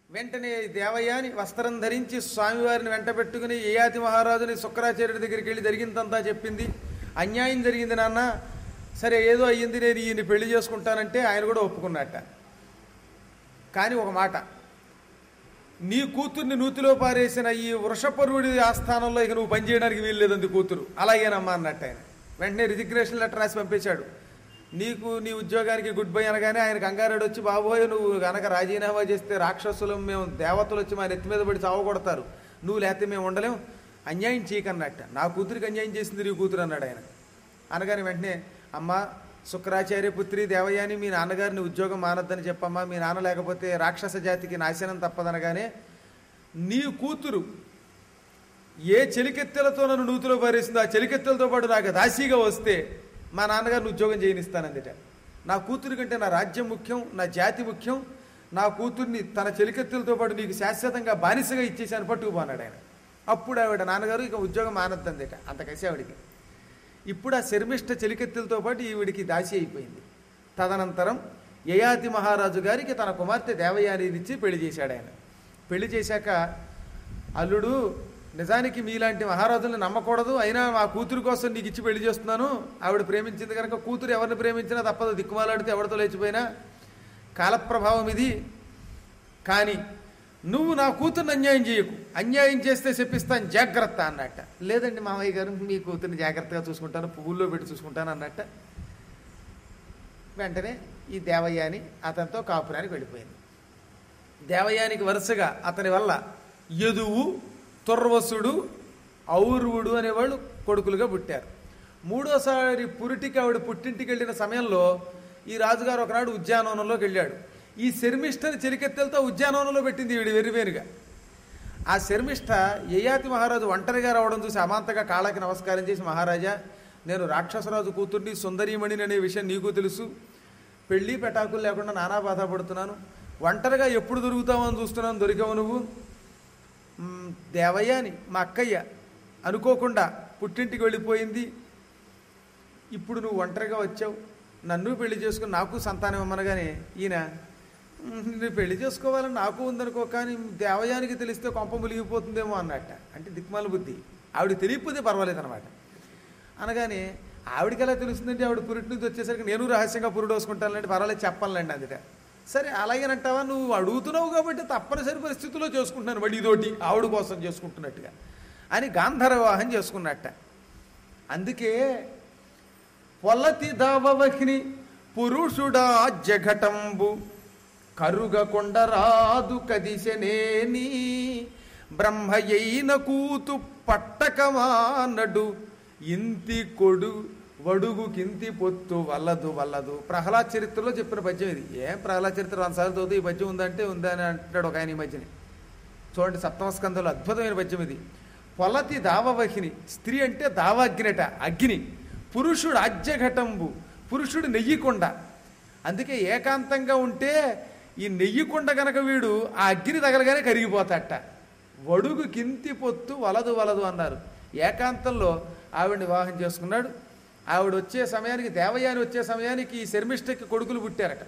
వెంటనే దేవయాని వస్త్రం ధరించి స్వామివారిని వెంట పెట్టుకుని యయాతి మహారాజుని శుక్రాచార్యుడి దగ్గరికి వెళ్ళి జరిగిందంతా చెప్పింది అన్యాయం జరిగింది నాన్న సరే ఏదో అయ్యింది నేను ఈయన్ని పెళ్లి చేసుకుంటానంటే ఆయన కూడా ఒప్పుకున్నట్ట కానీ ఒక మాట నీ కూతుర్ని నూతిలో పారేసిన ఈ వృషపరుడి ఆస్థానంలో ఇక నువ్వు పనిచేయడానికి వీల్లేదంది కూతురు అలాగేనమ్మా అన్నట్టు ఆయన వెంటనే రిజిగ్నేషన్ లెటర్ రాసి పంపించాడు నీకు నీ ఉద్యోగానికి గుడ్ బై అనగానే ఆయన కంగారెడ్డి వచ్చి బాబోయ్ నువ్వు గనక రాజీనామా చేస్తే రాక్షసులు మేము దేవతలు వచ్చి మా నెత్తి మీద పడి చావగొడతారు నువ్వు లేకపోతే మేము ఉండలేం అన్యాయం చేయకన్నట్ట నా కూతురికి అన్యాయం చేసింది నీ కూతురు అన్నాడు ఆయన అనగానే వెంటనే అమ్మ శుక్రాచార్య పుత్రి దేవయాని మీ నాన్నగారిని ఉద్యోగం మానొద్దని చెప్పమ్మా మీ నాన్న లేకపోతే రాక్షస జాతికి నాశనం తప్పదనగానే నీ కూతురు ఏ చెలికెత్తెలతో నన్ను నూతిలో పారేసిందో ఆ చెలికెత్తెలతో పాటు నాకు దాసీగా వస్తే మా నాన్నగారిని ఉద్యోగం చేయనిస్తానందిట నా కూతురి కంటే నా రాజ్యం ముఖ్యం నా జాతి ముఖ్యం నా కూతుర్ని తన చెలికెత్తెలతో పాటు నీకు శాశ్వతంగా బానిసగా ఇచ్చేసాను పట్టుకుపోన్నాడు ఆయన అప్పుడు ఆవిడ నాన్నగారు ఇక ఉద్యోగం మానద్దందిట అంత కసి ఆవిడికి ఇప్పుడు ఆ శర్మిష్ట చెలికెత్తెలతో పాటు ఈవిడికి దాసి అయిపోయింది తదనంతరం యయాతి మహారాజు గారికి తన కుమార్తె దేవయానినిచ్చి పెళ్లి చేశాడు ఆయన పెళ్లి చేశాక అల్లుడు నిజానికి మీలాంటి మహారాజుల్ని నమ్మకూడదు అయినా మా కూతురు కోసం నీకు ఇచ్చి పెళ్లి చేస్తున్నాను ఆవిడ ప్రేమించింది కనుక కూతురు ఎవరిని ప్రేమించినా తప్పదు దిక్కుమాలాడితే ఎవరితో లేచిపోయినా కాలప్రభావం ఇది కానీ నువ్వు నా కూతుర్ని అన్యాయం చేయకు అన్యాయం చేస్తే చెప్పిస్తాను జాగ్రత్త అన్నట్ట లేదండి మామయ్య గారు మీ కూతుర్ని జాగ్రత్తగా చూసుకుంటాను పువ్వుల్లో పెట్టి చూసుకుంటాను అన్నట్ట వెంటనే ఈ దేవయాని అతనితో కాపురానికి వెళ్ళిపోయింది దేవయానికి వరుసగా అతని వల్ల యదువు తుర్వసుడు ఔరువుడు అనేవాళ్ళు కొడుకులుగా పుట్టారు మూడోసారి పురిటికి ఆవిడ పుట్టింటికి వెళ్ళిన సమయంలో ఈ రాజుగారు ఒకనాడు ఉద్యానవనంలోకి వెళ్ళాడు ఈ శర్మిష్టని చెలికెత్తెలతో ఉద్యానవనంలో పెట్టింది ఈవిడ వెర్రివేరుగా ఆ శర్మిష్ట యయాతి మహారాజు ఒంటరిగా రావడం చూసి అమాంతగా కాళ్ళకి నమస్కారం చేసి మహారాజా నేను రాక్షసరాజు కూతుర్ని సుందరీమణిని అనే విషయం నీకు తెలుసు పెళ్లి పెటాకులు లేకుండా నానా బాధపడుతున్నాను ఒంటరిగా ఎప్పుడు దొరుకుతామని చూస్తున్నాను దొరికావు నువ్వు మ్, దేవయ్య అని మా అక్కయ్య అనుకోకుండా పుట్టింటికి వెళ్ళిపోయింది ఇప్పుడు నువ్వు ఒంటరిగా వచ్చావు నన్ను పెళ్లి చేసుకుని నాకు సంతానం ఇమ్మనగానే ఈయన "మ్, నువ్వు పెళ్లి చేసుకోవాలని నాకు ఉందనుకో కానీ దేవయానికి తెలిస్తే కొంప ములిగిపోతుందేమో అన్నట్ట అంటే దిక్మాల బుద్ధి ఆవిడ తెలియకపోతే పర్వాలేదు అనమాట అనగానే ఆవిడకి ఎలా తెలుస్తుందంటే ఆవిడ పురిటి నుంచి వచ్చేసరికి నేను రహస్యంగా పురుడు వేసుకుంటానంటే పర్వాలేదు చెప్పాలండి అందుట సరే అలాగేనంటావా నువ్వు అడుగుతున్నావు కాబట్టి తప్పనిసరి పరిస్థితుల్లో చేసుకుంటున్నాను మళ్ళీ ఇదోటి ఆవిడ కోసం చేసుకుంటున్నట్టుగా అని గాంధర్వ వివాహం చేసుకున్నట్ట అందుకే పొలతి దావవహిని పురుషుడా జఘటంబు కరుగ కొండరాదు కదిశనేని బ్రహ్మయైన కూతు పట్టకమానడు ఇంతి కొడు వడుగు కింతి పొత్తు వల్లదు వల్లదు ప్రహ్లాద్ చరిత్రలో చెప్పిన పద్యం ఇది ఏం ప్రహ్లాద్ చరిత్ర వంశాలు చదివితే ఈ పద్యం ఉందంటే ఉందని అంటాడు ఒక ఆయన ఈ మధ్యని చూడండి సప్తమ స్కంధంలో అద్భుతమైన పద్యం ఇది పొలతి దావవహిని స్త్రీ అంటే దావాగ్నిట అగ్ని పురుషుడు అజ్యఘటంబు పురుషుడు నెయ్యికొండ అందుకే ఏకాంతంగా ఉంటే ఈ నెయ్యికొండ గనక వీడు ఆ అగ్ని తగలగానే కరిగిపోతాట వడుగు కింతి పొత్తు వలదు వలదు అన్నారు ఏకాంతంలో ఆవిడ్ని వివాహం చేసుకున్నాడు ఆవిడ వచ్చే సమయానికి దేవయాని వచ్చే సమయానికి ఈ శర్మిష్ఠకి కొడుకులు పుట్టారట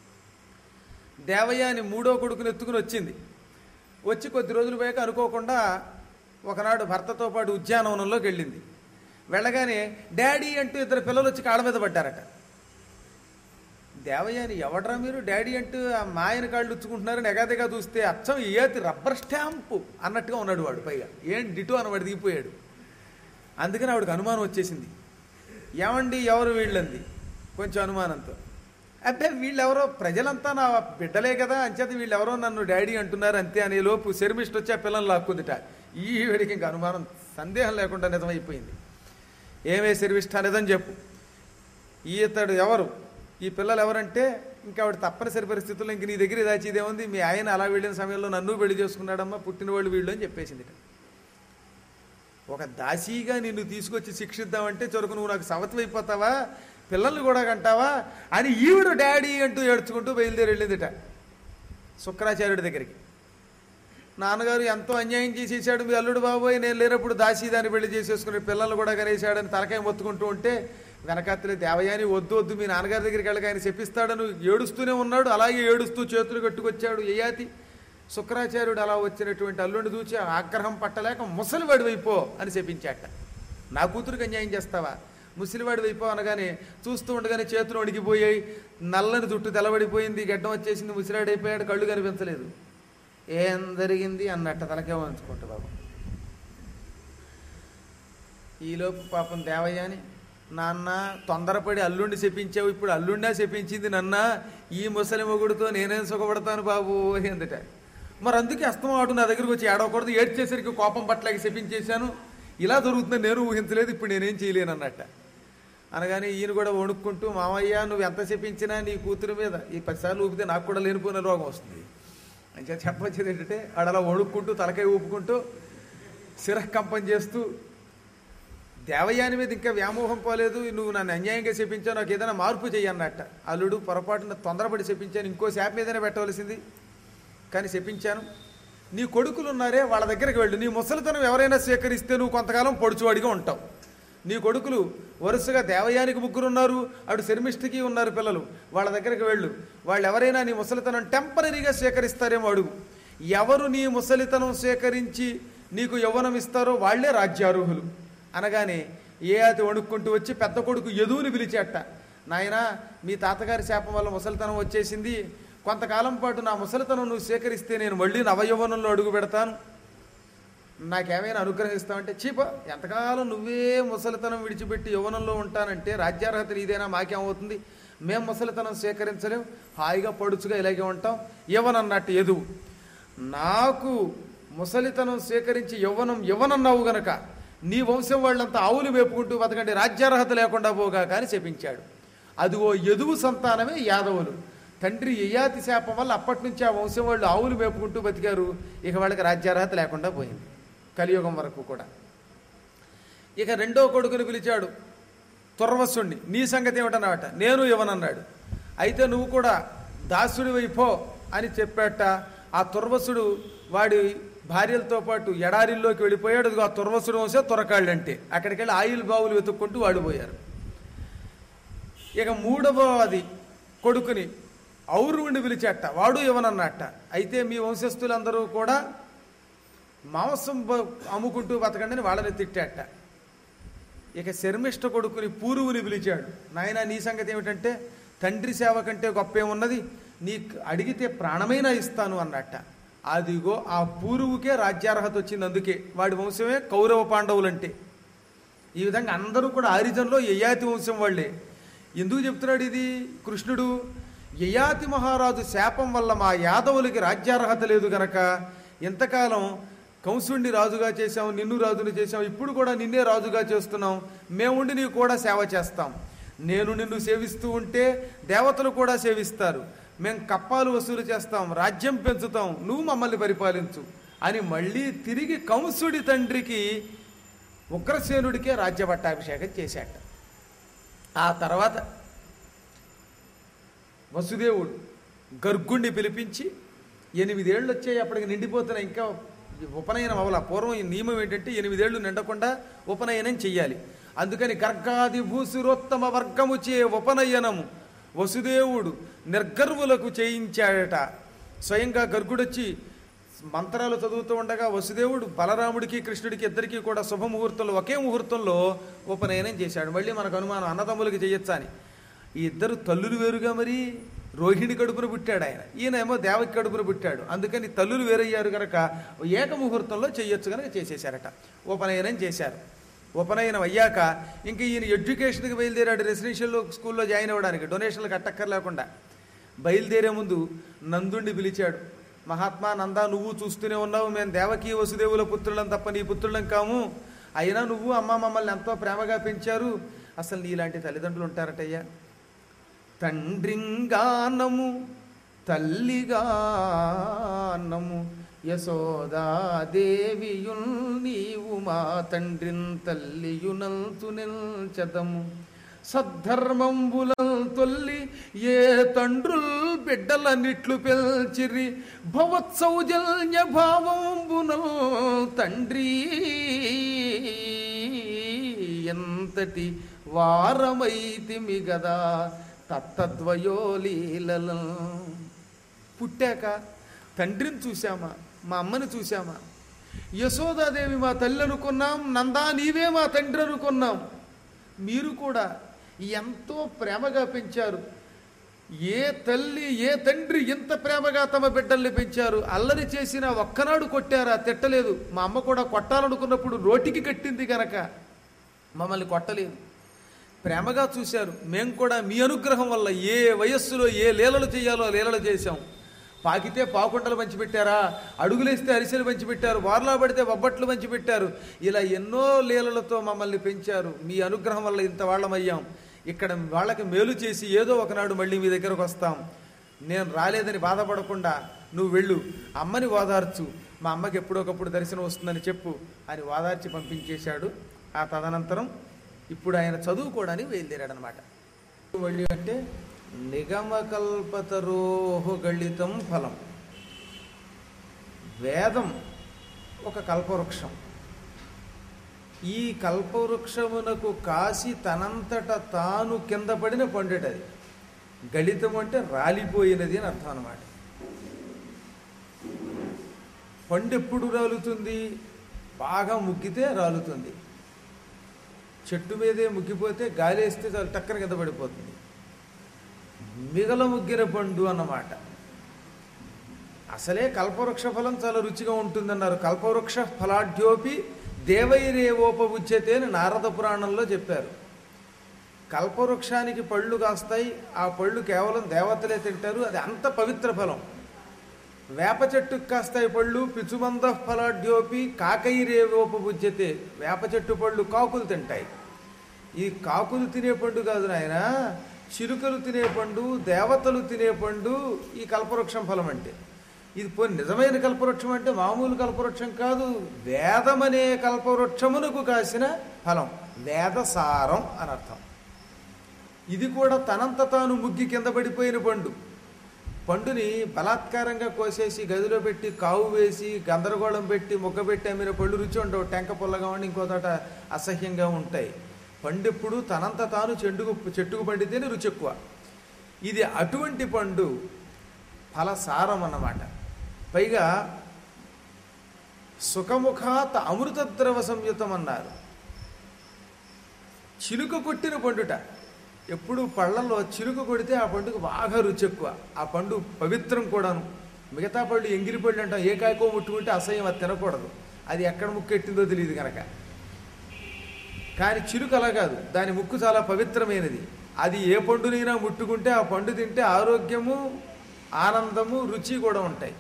దేవయాని మూడో కొడుకుని ఎత్తుకుని వచ్చింది వచ్చి కొద్ది రోజులు పోయాక అనుకోకుండా ఒకనాడు భర్తతో పాటు ఉద్యానవనంలోకి వెళ్ళింది వెళ్ళగానే డాడీ అంటూ ఇద్దరు పిల్లలు వచ్చి కాళ్ళ మీద పడ్డారట దేవయాని ఎవడరా మీరు డాడీ అంటూ ఆ మాయన కాళ్ళు ఉచ్చుకుంటున్నారని ఎగాదిగా చూస్తే అచ్చం ఏతి రబ్బర్ స్టాంపు అన్నట్టుగా ఉన్నాడు వాడు పైగా ఏం డిటో అనవాడు దిగిపోయాడు అందుకని ఆవిడకి అనుమానం వచ్చేసింది ఏమండి ఎవరు వీళ్ళంది కొంచెం అనుమానంతో అంటే వీళ్ళెవరో ప్రజలంతా నా బిడ్డలే కదా అంచేత వీళ్ళెవరో నన్ను డాడీ అంటున్నారు అంతే అనే లోపు శర్మిష్ట వచ్చి ఆ పిల్లలు లాక్కుందిట ఈ వీడికి ఇంకా అనుమానం సందేహం లేకుండా నిజమైపోయింది ఏమే శర్మిష్ట నిజం చెప్పు ఈతడు ఎవరు ఈ పిల్లలు ఎవరంటే ఇంకా ఆవిడ తప్పనిసరి పరిస్థితుల్లో ఇంక నీ దగ్గర దాచిదేముంది మీ ఆయన అలా వెళ్ళిన సమయంలో నన్ను పెళ్లి చేసుకున్నాడమ్మా పుట్టినవాళ్ళు వీళ్ళు అని చెప్పేసింది ఒక దాసీగా నిన్ను తీసుకొచ్చి శిక్షిద్దామంటే చొరకు నువ్వు నాకు సవతి అయిపోతావా పిల్లల్ని కూడా కంటావా అని ఈవిడ డాడీ అంటూ ఏడ్చుకుంటూ బయలుదేరి వెళ్ళిందిట శుక్రాచార్యుడి దగ్గరికి నాన్నగారు ఎంతో అన్యాయం చేసేసాడు మీ అల్లుడు బాబోయ్ నేను లేనప్పుడు దాసీ దాన్ని పెళ్లి చేసేసుకుని పిల్లలు కూడా కనేసాడని తలకాయ మొత్తుకుంటూ ఉంటే వెనకాతలే దేవయాని వద్దు వద్దు మీ నాన్నగారి దగ్గరికి వెళ్ళక ఆయన చెప్పిస్తాడని ఏడుస్తూనే ఉన్నాడు అలాగే ఏడుస్తూ చేతులు కట్టుకొచ్చాడు యయాతి శుక్రాచార్యుడు అలా వచ్చినటువంటి అల్లుడిని చూచి ఆగ్రహం పట్టలేక ముసలివాడి వైపో అని చెప్పించాట నా కూతురికి అన్యాయం చేస్తావా ముసలివాడి వైపో అనగానే చూస్తూ ఉండగానే చేతులు వణికిపోయాయి నల్లని జుట్టు తెల్లబడిపోయింది గడ్డం వచ్చేసింది ముసిరాడైపోయాడు కళ్ళు కనిపించలేదు ఏం జరిగింది అన్నట్ట తలకే వంచుకుంటా బాబు ఈలోపు పాపం దేవయ్యని నాన్న తొందరపడి అల్లుండి చెప్పించావు ఇప్పుడు అల్లుండా చెప్పించింది నన్న ఈ ముసలి మొగుడుతో నేనేం సుఖపడతాను బాబు ఎందుట మరి అందుకే అస్తమాటు నా దగ్గరికి వచ్చి ఏడవకూడదు ఏడ్చేసరికి కోపం పట్లకి చెప్పించేశాను ఇలా దొరుకుతుంది నేను ఊహించలేదు ఇప్పుడు నేనేం చేయలేను అన్నట్ట అనగానే ఈయన కూడా వణుక్కుంటూ మామయ్య నువ్వు ఎంత చెప్పించినా నీ కూతురు మీద ఈ పదిసార్లు ఊపితే నాకు కూడా లేనిపోయిన రోగం వస్తుంది అని చెప్పి చెప్పొచ్చేది ఏంటంటే ఆడలా వణుక్కుంటూ తలకాయ ఊపుకుంటూ శిరకంపం చేస్తూ దేవయాని మీద ఇంకా వ్యామోహం పోలేదు నువ్వు నన్ను అన్యాయంగా చెప్పించావు నాకు ఏదైనా మార్పు చెయ్యన్నట్ట అల్లుడు పొరపాటున తొందరపడి చెప్పించాను ఇంకో శాప్ మీదనే పెట్టవలసింది కానీ చెప్పించాను నీ కొడుకులు ఉన్నారే వాళ్ళ దగ్గరికి వెళ్ళు నీ ముసలితనం ఎవరైనా స్వీకరిస్తే నువ్వు కొంతకాలం పొడుచువాడిగా ఉంటావు నీ కొడుకులు వరుసగా దేవయానికి ముగ్గురు ఉన్నారు అటు శర్మిష్ఠకి ఉన్నారు పిల్లలు వాళ్ళ దగ్గరికి వెళ్ళు వాళ్ళు ఎవరైనా నీ ముసలితనం టెంపరీగా స్వీకరిస్తారేమో అడుగు ఎవరు నీ ముసలితనం స్వీకరించి నీకు యవ్వనం ఇస్తారో వాళ్లే రాజ్యారోహులు అనగానే ఏ అతి వణుక్కుంటూ వచ్చి పెద్ద కొడుకు యదువుని పిలిచేట నాయనా మీ తాతగారి శాపం వల్ల ముసలితనం వచ్చేసింది కొంతకాలం పాటు నా ముసలితనం నువ్వు స్వీకరిస్తే నేను మళ్ళీ నవయవ్వనంలో అడుగు పెడతాను నాకేమైనా అనుగ్రహిస్తావంటే చీప ఎంతకాలం నువ్వే ముసలితనం విడిచిపెట్టి యవ్వనంలో ఉంటానంటే రాజ్యార్హత నీదేనా మాకేమవుతుంది మేం ముసలితనం స్వీకరించలేం హాయిగా పడుచుగా ఇలాగే ఉంటాం యవ్వనన్నట్టు ఎదువు నాకు ముసలితనం స్వీకరించి యవ్వనం యవ్వనన్నావు గనక నీ వంశం వాళ్ళంతా ఆవులు వేపుకుంటూ బతకండి రాజ్యార్హత లేకుండా పోగా కానీ చెప్పించాడు అదిగో యదువు సంతానమే యాదవులు తండ్రి యయాతి శాపం వల్ల అప్పటి నుంచి ఆ వంశం వాళ్ళు ఆవులు మేపుకుంటూ బతికారు ఇక వాళ్ళకి రాజ్యార్హత లేకుండా పోయింది కలియుగం వరకు కూడా ఇక రెండో కొడుకుని పిలిచాడు తుర్వసుణ్ణి నీ సంగతి ఏమిటన్నమాట నేను ఇవ్వనన్నాడు అయితే నువ్వు కూడా దాసుడి వైపో అని చెప్పాట ఆ తుర్వసుడు వాడి భార్యలతో పాటు ఎడారిల్లోకి వెళ్ళిపోయాడు అదిగో ఆ తుర్వసుడు వంశం తురకాళ్ళు అంటే అక్కడికి వెళ్ళి ఆయిల్ బావులు వెతుక్కుంటూ వాడు పోయారు ఇక మూడవ అది కొడుకుని ఔరువుని పిలిచేట వాడు ఇవ్వనన్నట్ట అయితే మీ వంశస్థులందరూ కూడా మాంసం బ- అమ్ముకుంటూ బతకండి అని వాళ్ళని తిట్టాట ఇక శర్మిష్ఠ కొడుకుని పూరువుని పిలిచాడు నాయన నీ సంగతి ఏమిటంటే తండ్రి సేవ కంటే గొప్ప ఏమున్నది నీకు అడిగితే ప్రాణమైనా ఇస్తాను అన్నట్ట అదిగో ఆ పూరువుకే రాజ్యార్హత వచ్చింది అందుకే వాడి వంశమే కౌరవ పాండవులంటే ఈ విధంగా అందరూ కూడా ఆరిజన్లో యయాతి వంశం వాళ్ళే ఎందుకు చెప్తున్నాడు ఇది కృష్ణుడు యయాతి మహారాజు శాపం వల్ల మా యాదవులకి రాజ్యార్హత లేదు గనక ఇంతకాలం కంసుడిని రాజుగా చేశాం నిన్ను రాజుని చేశాం ఇప్పుడు కూడా నిన్నే రాజుగా చేస్తున్నాం మేముండి నీకు కూడా సేవ చేస్తాం నేను నిన్ను సేవిస్తూ ఉంటే దేవతలు కూడా సేవిస్తారు మేం కప్పాలు వసూలు చేస్తాం రాజ్యం పెంచుతాం నువ్వు మమ్మల్ని పరిపాలించు అని మళ్ళీ తిరిగి కంసుడి తండ్రికి ఉగ్రసేనుడికే రాజ్య పట్టాభిషేకం చేశాట ఆ తర్వాత వసుదేవుడు గర్గుణ్ణి పిలిపించి ఎనిమిదేళ్ళు వచ్చాయి అప్పటికి నిండిపోతున్న ఇంకా ఉపనయనం అవల పూర్వం ఈ నియమం ఏంటంటే ఎనిమిదేళ్లు నిండకుండా ఉపనయనం చెయ్యాలి అందుకని గర్గాది భూసురోత్తమ వర్గము చే ఉపనయనము వసుదేవుడు నిర్గర్వులకు చేయించాడట స్వయంగా గర్గుడొచ్చి మంత్రాలు చదువుతూ ఉండగా వసుదేవుడు బలరాముడికి కృష్ణుడికి ఇద్దరికీ కూడా శుభముహూర్తంలో ఒకే ముహూర్తంలో ఉపనయనం చేశాడు మళ్ళీ మనకు అనుమానం అన్నదమ్ములకి చేయొచ్చా అని ఈ ఇద్దరు తల్లులు వేరుగా మరి రోహిణి కడుపున పుట్టాడు ఆయన ఈయనేమో దేవకి కడుపున పుట్టాడు అందుకని తల్లులు వేరయ్యారు కనుక ఏక ముహూర్తంలో చేయొచ్చు కనుక చేసేశారట ఉపనయనం చేశారు ఉపనయనం అయ్యాక ఇంక ఈయన ఎడ్యుకేషన్కి బయలుదేరాడు రెసిడెన్షియల్ స్కూల్లో జాయిన్ అవ్వడానికి డొనేషన్లు కట్టక్కర్లేకుండా బయలుదేరే ముందు నందుణ్ణి పిలిచాడు మహాత్మా నందా నువ్వు చూస్తూనే ఉన్నావు మేము దేవకీ వసుదేవుల పుత్రులం తప్ప నీ పుత్రులం కాము అయినా నువ్వు అమ్మ మమ్మల్ని ఎంతో ప్రేమగా పెంచారు అసలు నీలాంటి తల్లిదండ్రులు ఉంటారటయ్యా తండ్రింగానము తల్లిగానము యశోదాదేవియుల్ నీవు మా తండ్రిన్ తల్లియునంతు నిల్చదము సద్ధర్మంబులం తొల్లి ఏ తండ్రుల్ బిడ్డలన్నిట్లు పెల్చిరి భవత్సౌజన్య భావంబునల్ తండ్రి ఎంతటి వారమైతిమి గదా తత్తద్వయో లీలలు పుట్టాక తండ్రిని చూశామా మా అమ్మని చూశామా యశోదాదేవి మా తల్లి అనుకున్నాం నందా నీవే మా తండ్రి అనుకున్నాం మీరు కూడా ఎంతో ప్రేమగా పెంచారు ఏ తల్లి ఏ తండ్రి ఇంత ప్రేమగా తమ బిడ్డల్ని పెంచారు అల్లరి చేసినా ఒక్కనాడు కొట్టారా తిట్టలేదు మా అమ్మ కూడా కొట్టాలనుకున్నప్పుడు రోటికి కట్టింది గనక మమ్మల్ని కొట్టలేదు ప్రేమగా చూశారు మేము కూడా మీ అనుగ్రహం వల్ల ఏ వయస్సులో ఏ లీలలు చేయాలో లీలలు చేశాం పాకితే పాకుండలు పంచిపెట్టారా అడుగులేస్తే అరిసెలు పంచిపెట్టారు వార్లా పడితే బొబ్బట్లు పంచిపెట్టారు ఇలా ఎన్నో లీలలతో మమ్మల్ని పెంచారు మీ అనుగ్రహం వల్ల ఇంత వాళ్ళమయ్యాం ఇక్కడ వాళ్ళకి మేలు చేసి ఏదో ఒకనాడు మళ్ళీ మీ దగ్గరకు వస్తాం నేను రాలేదని బాధపడకుండా నువ్వు వెళ్ళు అమ్మని ఓదార్చు మా అమ్మకి ఎప్పుడొకప్పుడు దర్శనం వస్తుందని చెప్పు అని ఓదార్చి పంపించేశాడు ఆ తదనంతరం ఇప్పుడు ఆయన చదువుకోవడానికి బయలుదేరాడనమాట మళ్ళీ అంటే నిగమకల్పతరోహ గళితం ఫలం వేదం ఒక కల్పవృక్షం ఈ కల్పవృక్షమునకు కాసి తనంతట తాను కింద పడిన పండుటది గళితం అంటే రాలిపోయినది అని అర్థం అన్నమాట పండు ఎప్పుడు రాలుతుంది బాగా ముగ్గితే రాలుతుంది చెట్టు మీదే ముగ్గిపోతే గాలి వేస్తే చాలు టక్కన కింద పడిపోతుంది మిగల ముగ్గిన పండు అన్నమాట అసలే కల్పవృక్ష ఫలం చాలా రుచిగా ఉంటుందన్నారు కల్పవృక్ష ఫలాఢ్యోపి దేవైరేవోపబుచ్యతే అని నారద పురాణంలో చెప్పారు కల్పవృక్షానికి పళ్ళు కాస్తాయి ఆ పళ్ళు కేవలం దేవతలే తింటారు అది అంత పవిత్ర ఫలం వేప చెట్టుకు కాస్తాయి పళ్ళు పిచుమంద ఫలాఢ్యోపి కాకైరేవోపబుజ్యతే వేప చెట్టు పళ్ళు కాకులు తింటాయి ఈ కాకులు తినే పండు కాదు నాయన చిలుకలు తినే పండు దేవతలు తినే పండు ఈ కల్పవృక్షం ఫలం అంటే ఇది పోనీ నిజమైన కల్పవృక్షం అంటే మామూలు కల్పవృక్షం కాదు వేదమనే కల్పవృక్షమునకు కాసిన ఫలం వేదసారం అని అర్థం ఇది కూడా తనంత తాను ముగ్గి కింద పడిపోయిన పండు పండుని బలాత్కారంగా కోసేసి గదిలో పెట్టి కావు వేసి గందరగోళం పెట్టి మొగ్గ పెట్టి అమ్మిన పళ్ళు రుచి ఉండవు టెంక పుల్లగా ఉండి ఇంకో చోట అసహ్యంగా ఉంటాయి పండు ఎప్పుడు తనంత తాను చెండుకు చెట్టుకు పండితేనే రుచి ఎక్కువ ఇది అటువంటి పండు ఫలసారం అన్నమాట పైగా సుఖముఖాత్ అమృతద్రవ సంయుతం అన్నారు చిలుక కొట్టిన పండుట ఎప్పుడు పళ్ళల్లో చిలుక కొడితే ఆ పండుగ బాగా రుచి ఎక్కువ ఆ పండు పవిత్రం కూడాను మిగతా పళ్ళు ఎంగిలి పళ్ళు అంటాం ఏ కాయకో ముట్టుకుంటే అసహ్యం అది తినకూడదు అది ఎక్కడ ముక్కెట్టిందో తెలియదు కనుక కానీ చిలుక అలా కాదు దాని ముక్కు చాలా పవిత్రమైనది అది ఏ పండునైనా ముట్టుకుంటే ఆ పండు తింటే ఆరోగ్యము ఆనందము రుచి కూడా ఉంటాయి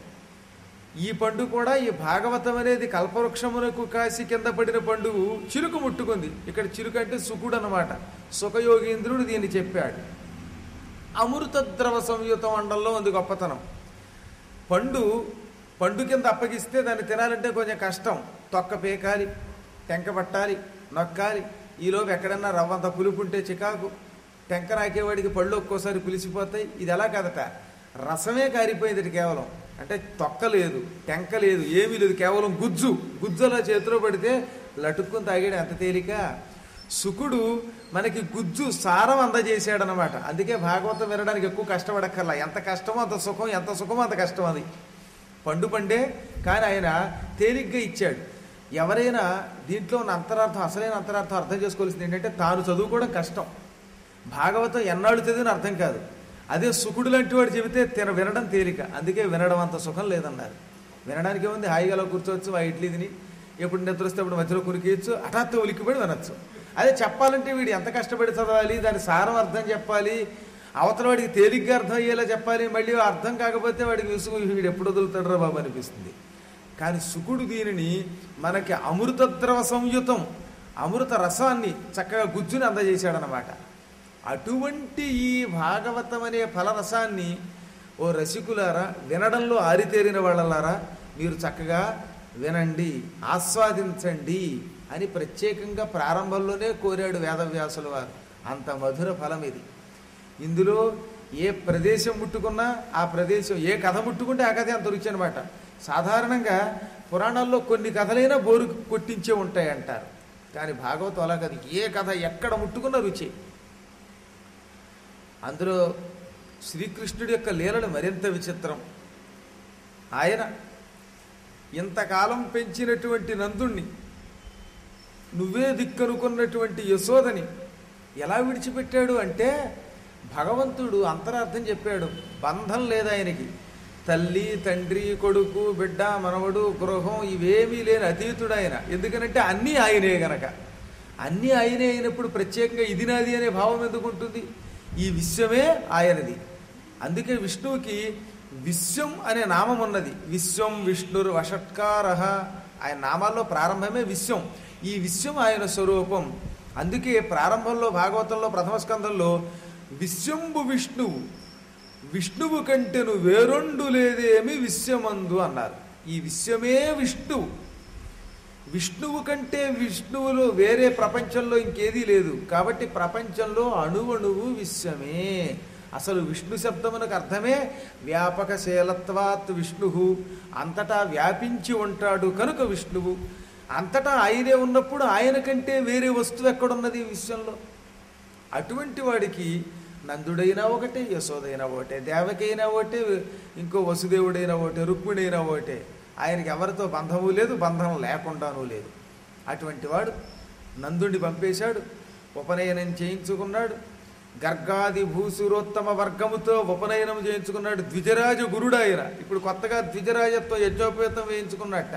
ఈ పండు కూడా ఈ భాగవతం అనేది కల్పవృక్షమునకు కాసి కింద పడిన పండు చిలుక ముట్టుకుంది ఇక్కడ చిలుక అంటే సుకుడు అనమాట సుఖయోగీంద్రుడు దీన్ని చెప్పాడు అమృత ద్రవ సంయుతం అండంలో ఉంది గొప్పతనం పండు పండు కింద అప్పగిస్తే దాన్ని తినాలంటే కొంచెం కష్టం తొక్క పీకాలి టెంక పట్టాలి నొక్కాలి ఈలోపు ఎక్కడన్నా రవ్వంత పులుపు ఉంటే చికాకు టెంక నాకేవాడికి పళ్ళు ఒక్కోసారి పులిసిపోతాయి ఇది ఎలా కదట రసమే కారిపోయింది ఇది కేవలం అంటే తొక్క లేదు టెంక లేదు ఏమీ లేదు కేవలం గుజ్జు గుజ్జు అలా చేతిలో పడితే లటుక్కుని తాగాడు ఎంత తేలిక సుకుడు మనకి గుజ్జు సారం అందజేశాడనమాట అందుకే భాగవతం వినడానికి ఎక్కువ కష్టపడక్కర్లా ఎంత కష్టమో అంత సుఖం ఎంత సుఖమో అంత కష్టం అది పండు పండే కానీ ఆయన తేలిగ్గా ఇచ్చాడు ఎవరైనా దీంట్లో ఉన్న అంతరార్థం అసలైన అంతరార్థం అర్థం చేసుకోవాల్సింది ఏంటంటే తాను చదువుకోవడం కష్టం భాగవతం ఎన్నాళ్ళు చదివిన అర్థం కాదు అదే సుకుడు లాంటి వాడు చెబితే తిన వినడం తేలిక అందుకే వినడం అంత సుఖం లేదన్నారు వినడానికి ఏముంది హాయిగా అలా కూర్చోవచ్చు ఆ ఇడ్లీ తిని ఎప్పుడు నిద్ర వస్తే అప్పుడు మధ్యలో కురికేయచ్చు హఠాత్తు ఉలిక్కిపడి వినొచ్చు అదే చెప్పాలంటే వీడు ఎంత కష్టపడి చదవాలి దాని సారం అర్థం చెప్పాలి అవతల వాడికి తేలిగ్గా అర్థం అయ్యేలా చెప్పాలి మళ్ళీ అర్థం కాకపోతే వాడికి విసుగు వీడు ఎప్పుడు వదులుతాడరా బాబు అనిపిస్తుంది కానీ సుకుడు దీనిని మనకి అమృత ద్రవ సంయుతం అమృత రసాన్ని చక్కగా గుజ్జుని అందజేశాడనమాట అటువంటి ఈ భాగవతం అనే ఫలరసాన్ని ఓ రసికులారా వినడంలో ఆరితేరిన వాళ్ళలారా మీరు చక్కగా వినండి ఆస్వాదించండి అని ప్రత్యేకంగా ప్రారంభంలోనే కోరాడు వేదవ్యాసుల వారు అంత మధుర ఫలం ఇది ఇందులో ఏ ప్రదేశం ముట్టుకున్నా ఆ ప్రదేశం ఏ కథ ముట్టుకుంటే ఆ కథ అంత రుచి అనమాట సాధారణంగా పురాణాల్లో కొన్ని కథలైనా బోరు కొట్టించే ఉంటాయి అంటారు కానీ భాగవతం అలా కాదు ఏ కథ ఎక్కడ ముట్టుకున్నా రుచి అందులో శ్రీకృష్ణుడి యొక్క లీలలు మరింత విచిత్రం ఆయన ఇంతకాలం పెంచినటువంటి నందుణ్ణి నువ్వే దిక్కనుకున్నటువంటి యశోదని ఎలా విడిచిపెట్టాడు అంటే భగవంతుడు అంతరార్థం చెప్పాడు బంధం లేదు ఆయనకి తల్లి తండ్రి కొడుకు బిడ్డ మనవడు గృహం ఇవేమీ లేని అతీతుడు ఆయన ఎందుకనంటే అన్నీ ఆయనే గనక అన్నీ ఆయనే అయినప్పుడు ప్రత్యేకంగా ఇది నాది అనే భావం ఎందుకు ఉంటుంది ఈ విశ్వమే ఆయనది అందుకే విష్ణువుకి విశ్వం అనే నామం ఉన్నది విశ్వం విష్ణుర్ వషట్కార ఆయన నామాల్లో ప్రారంభమే విశ్వం ఈ విశ్వం ఆయన స్వరూపం అందుకే ప్రారంభంలో భాగవతంలో ప్రథమ స్కందంలో విశ్వంబు విష్ణువు విష్ణువు కంటెను వేరొండు లేదేమి విశ్వమందు అన్నారు ఈ విశ్వమే విష్ణువు విష్ణువు కంటే విష్ణువులో వేరే ప్రపంచంలో ఇంకేదీ లేదు కాబట్టి ప్రపంచంలో అణువణువు విశ్వమే అసలు విష్ణు శబ్దమునకు అర్థమే వ్యాపకశీలత్వాత్ విష్ణు అంతటా వ్యాపించి ఉంటాడు కనుక విష్ణువు అంతటా ఆయనే ఉన్నప్పుడు ఆయన కంటే వేరే వస్తువు ఎక్కడున్నది ఈ విశ్వంలో అటువంటి వాడికి నందుడైనా ఒకటే యశోదైనా ఒకటే దేవకైనా ఒకటే ఇంకో వసుదేవుడైనా ఒకటే రుక్మిణైనా ఒకటే ఆయనకి ఎవరితో బంధము లేదు బంధం లేకుండానూ లేదు అటువంటి వాడు నందుడిని పంపేశాడు ఉపనయనం చేయించుకున్నాడు గర్గాది భూసురోత్తమ వర్గముతో ఉపనయనం చేయించుకున్నాడు ద్విజరాజు గురుడు ఆయన ఇప్పుడు కొత్తగా ద్విజరాజత్వం యజ్ఞోపేతం వేయించుకున్నట్ట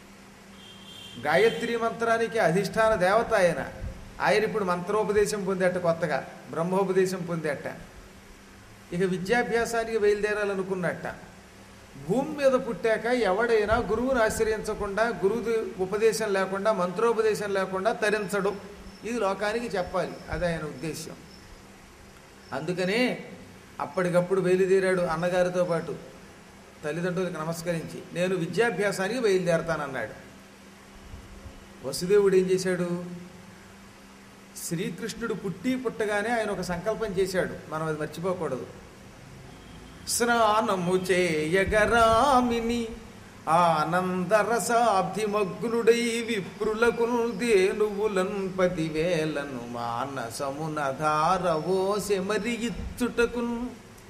గాయత్రి మంత్రానికి అధిష్టాన దేవత ఆయన ఆయన ఇప్పుడు మంత్రోపదేశం పొందేట కొత్తగా బ్రహ్మోపదేశం పొందేట ఇక విద్యాభ్యాసానికి బయలుదేరాలనుకున్నట్ట భూమి మీద పుట్టాక ఎవడైనా గురువుని ఆశ్రయించకుండా గురువు ఉపదేశం లేకుండా మంత్రోపదేశం లేకుండా తరించడు ఇది లోకానికి చెప్పాలి అది ఆయన ఉద్దేశ్యం అందుకనే అప్పటికప్పుడు బయలుదేరాడు అన్నగారితో పాటు తల్లిదండ్రులకు నమస్కరించి నేను విద్యాభ్యాసానికి బయలుదేరతానన్నాడు వసుదేవుడు ఏం చేశాడు శ్రీకృష్ణుడు పుట్టి పుట్టగానే ఆయన ఒక సంకల్పం చేశాడు మనం అది మర్చిపోకూడదు స్నానము చేయగరామిని ఆనందరసాబ్ధిమగ్నుడై విప్రులకు దేనువులన్ పదివేలను మానసమున ధారవోసె మరి ఇచ్చుటకున్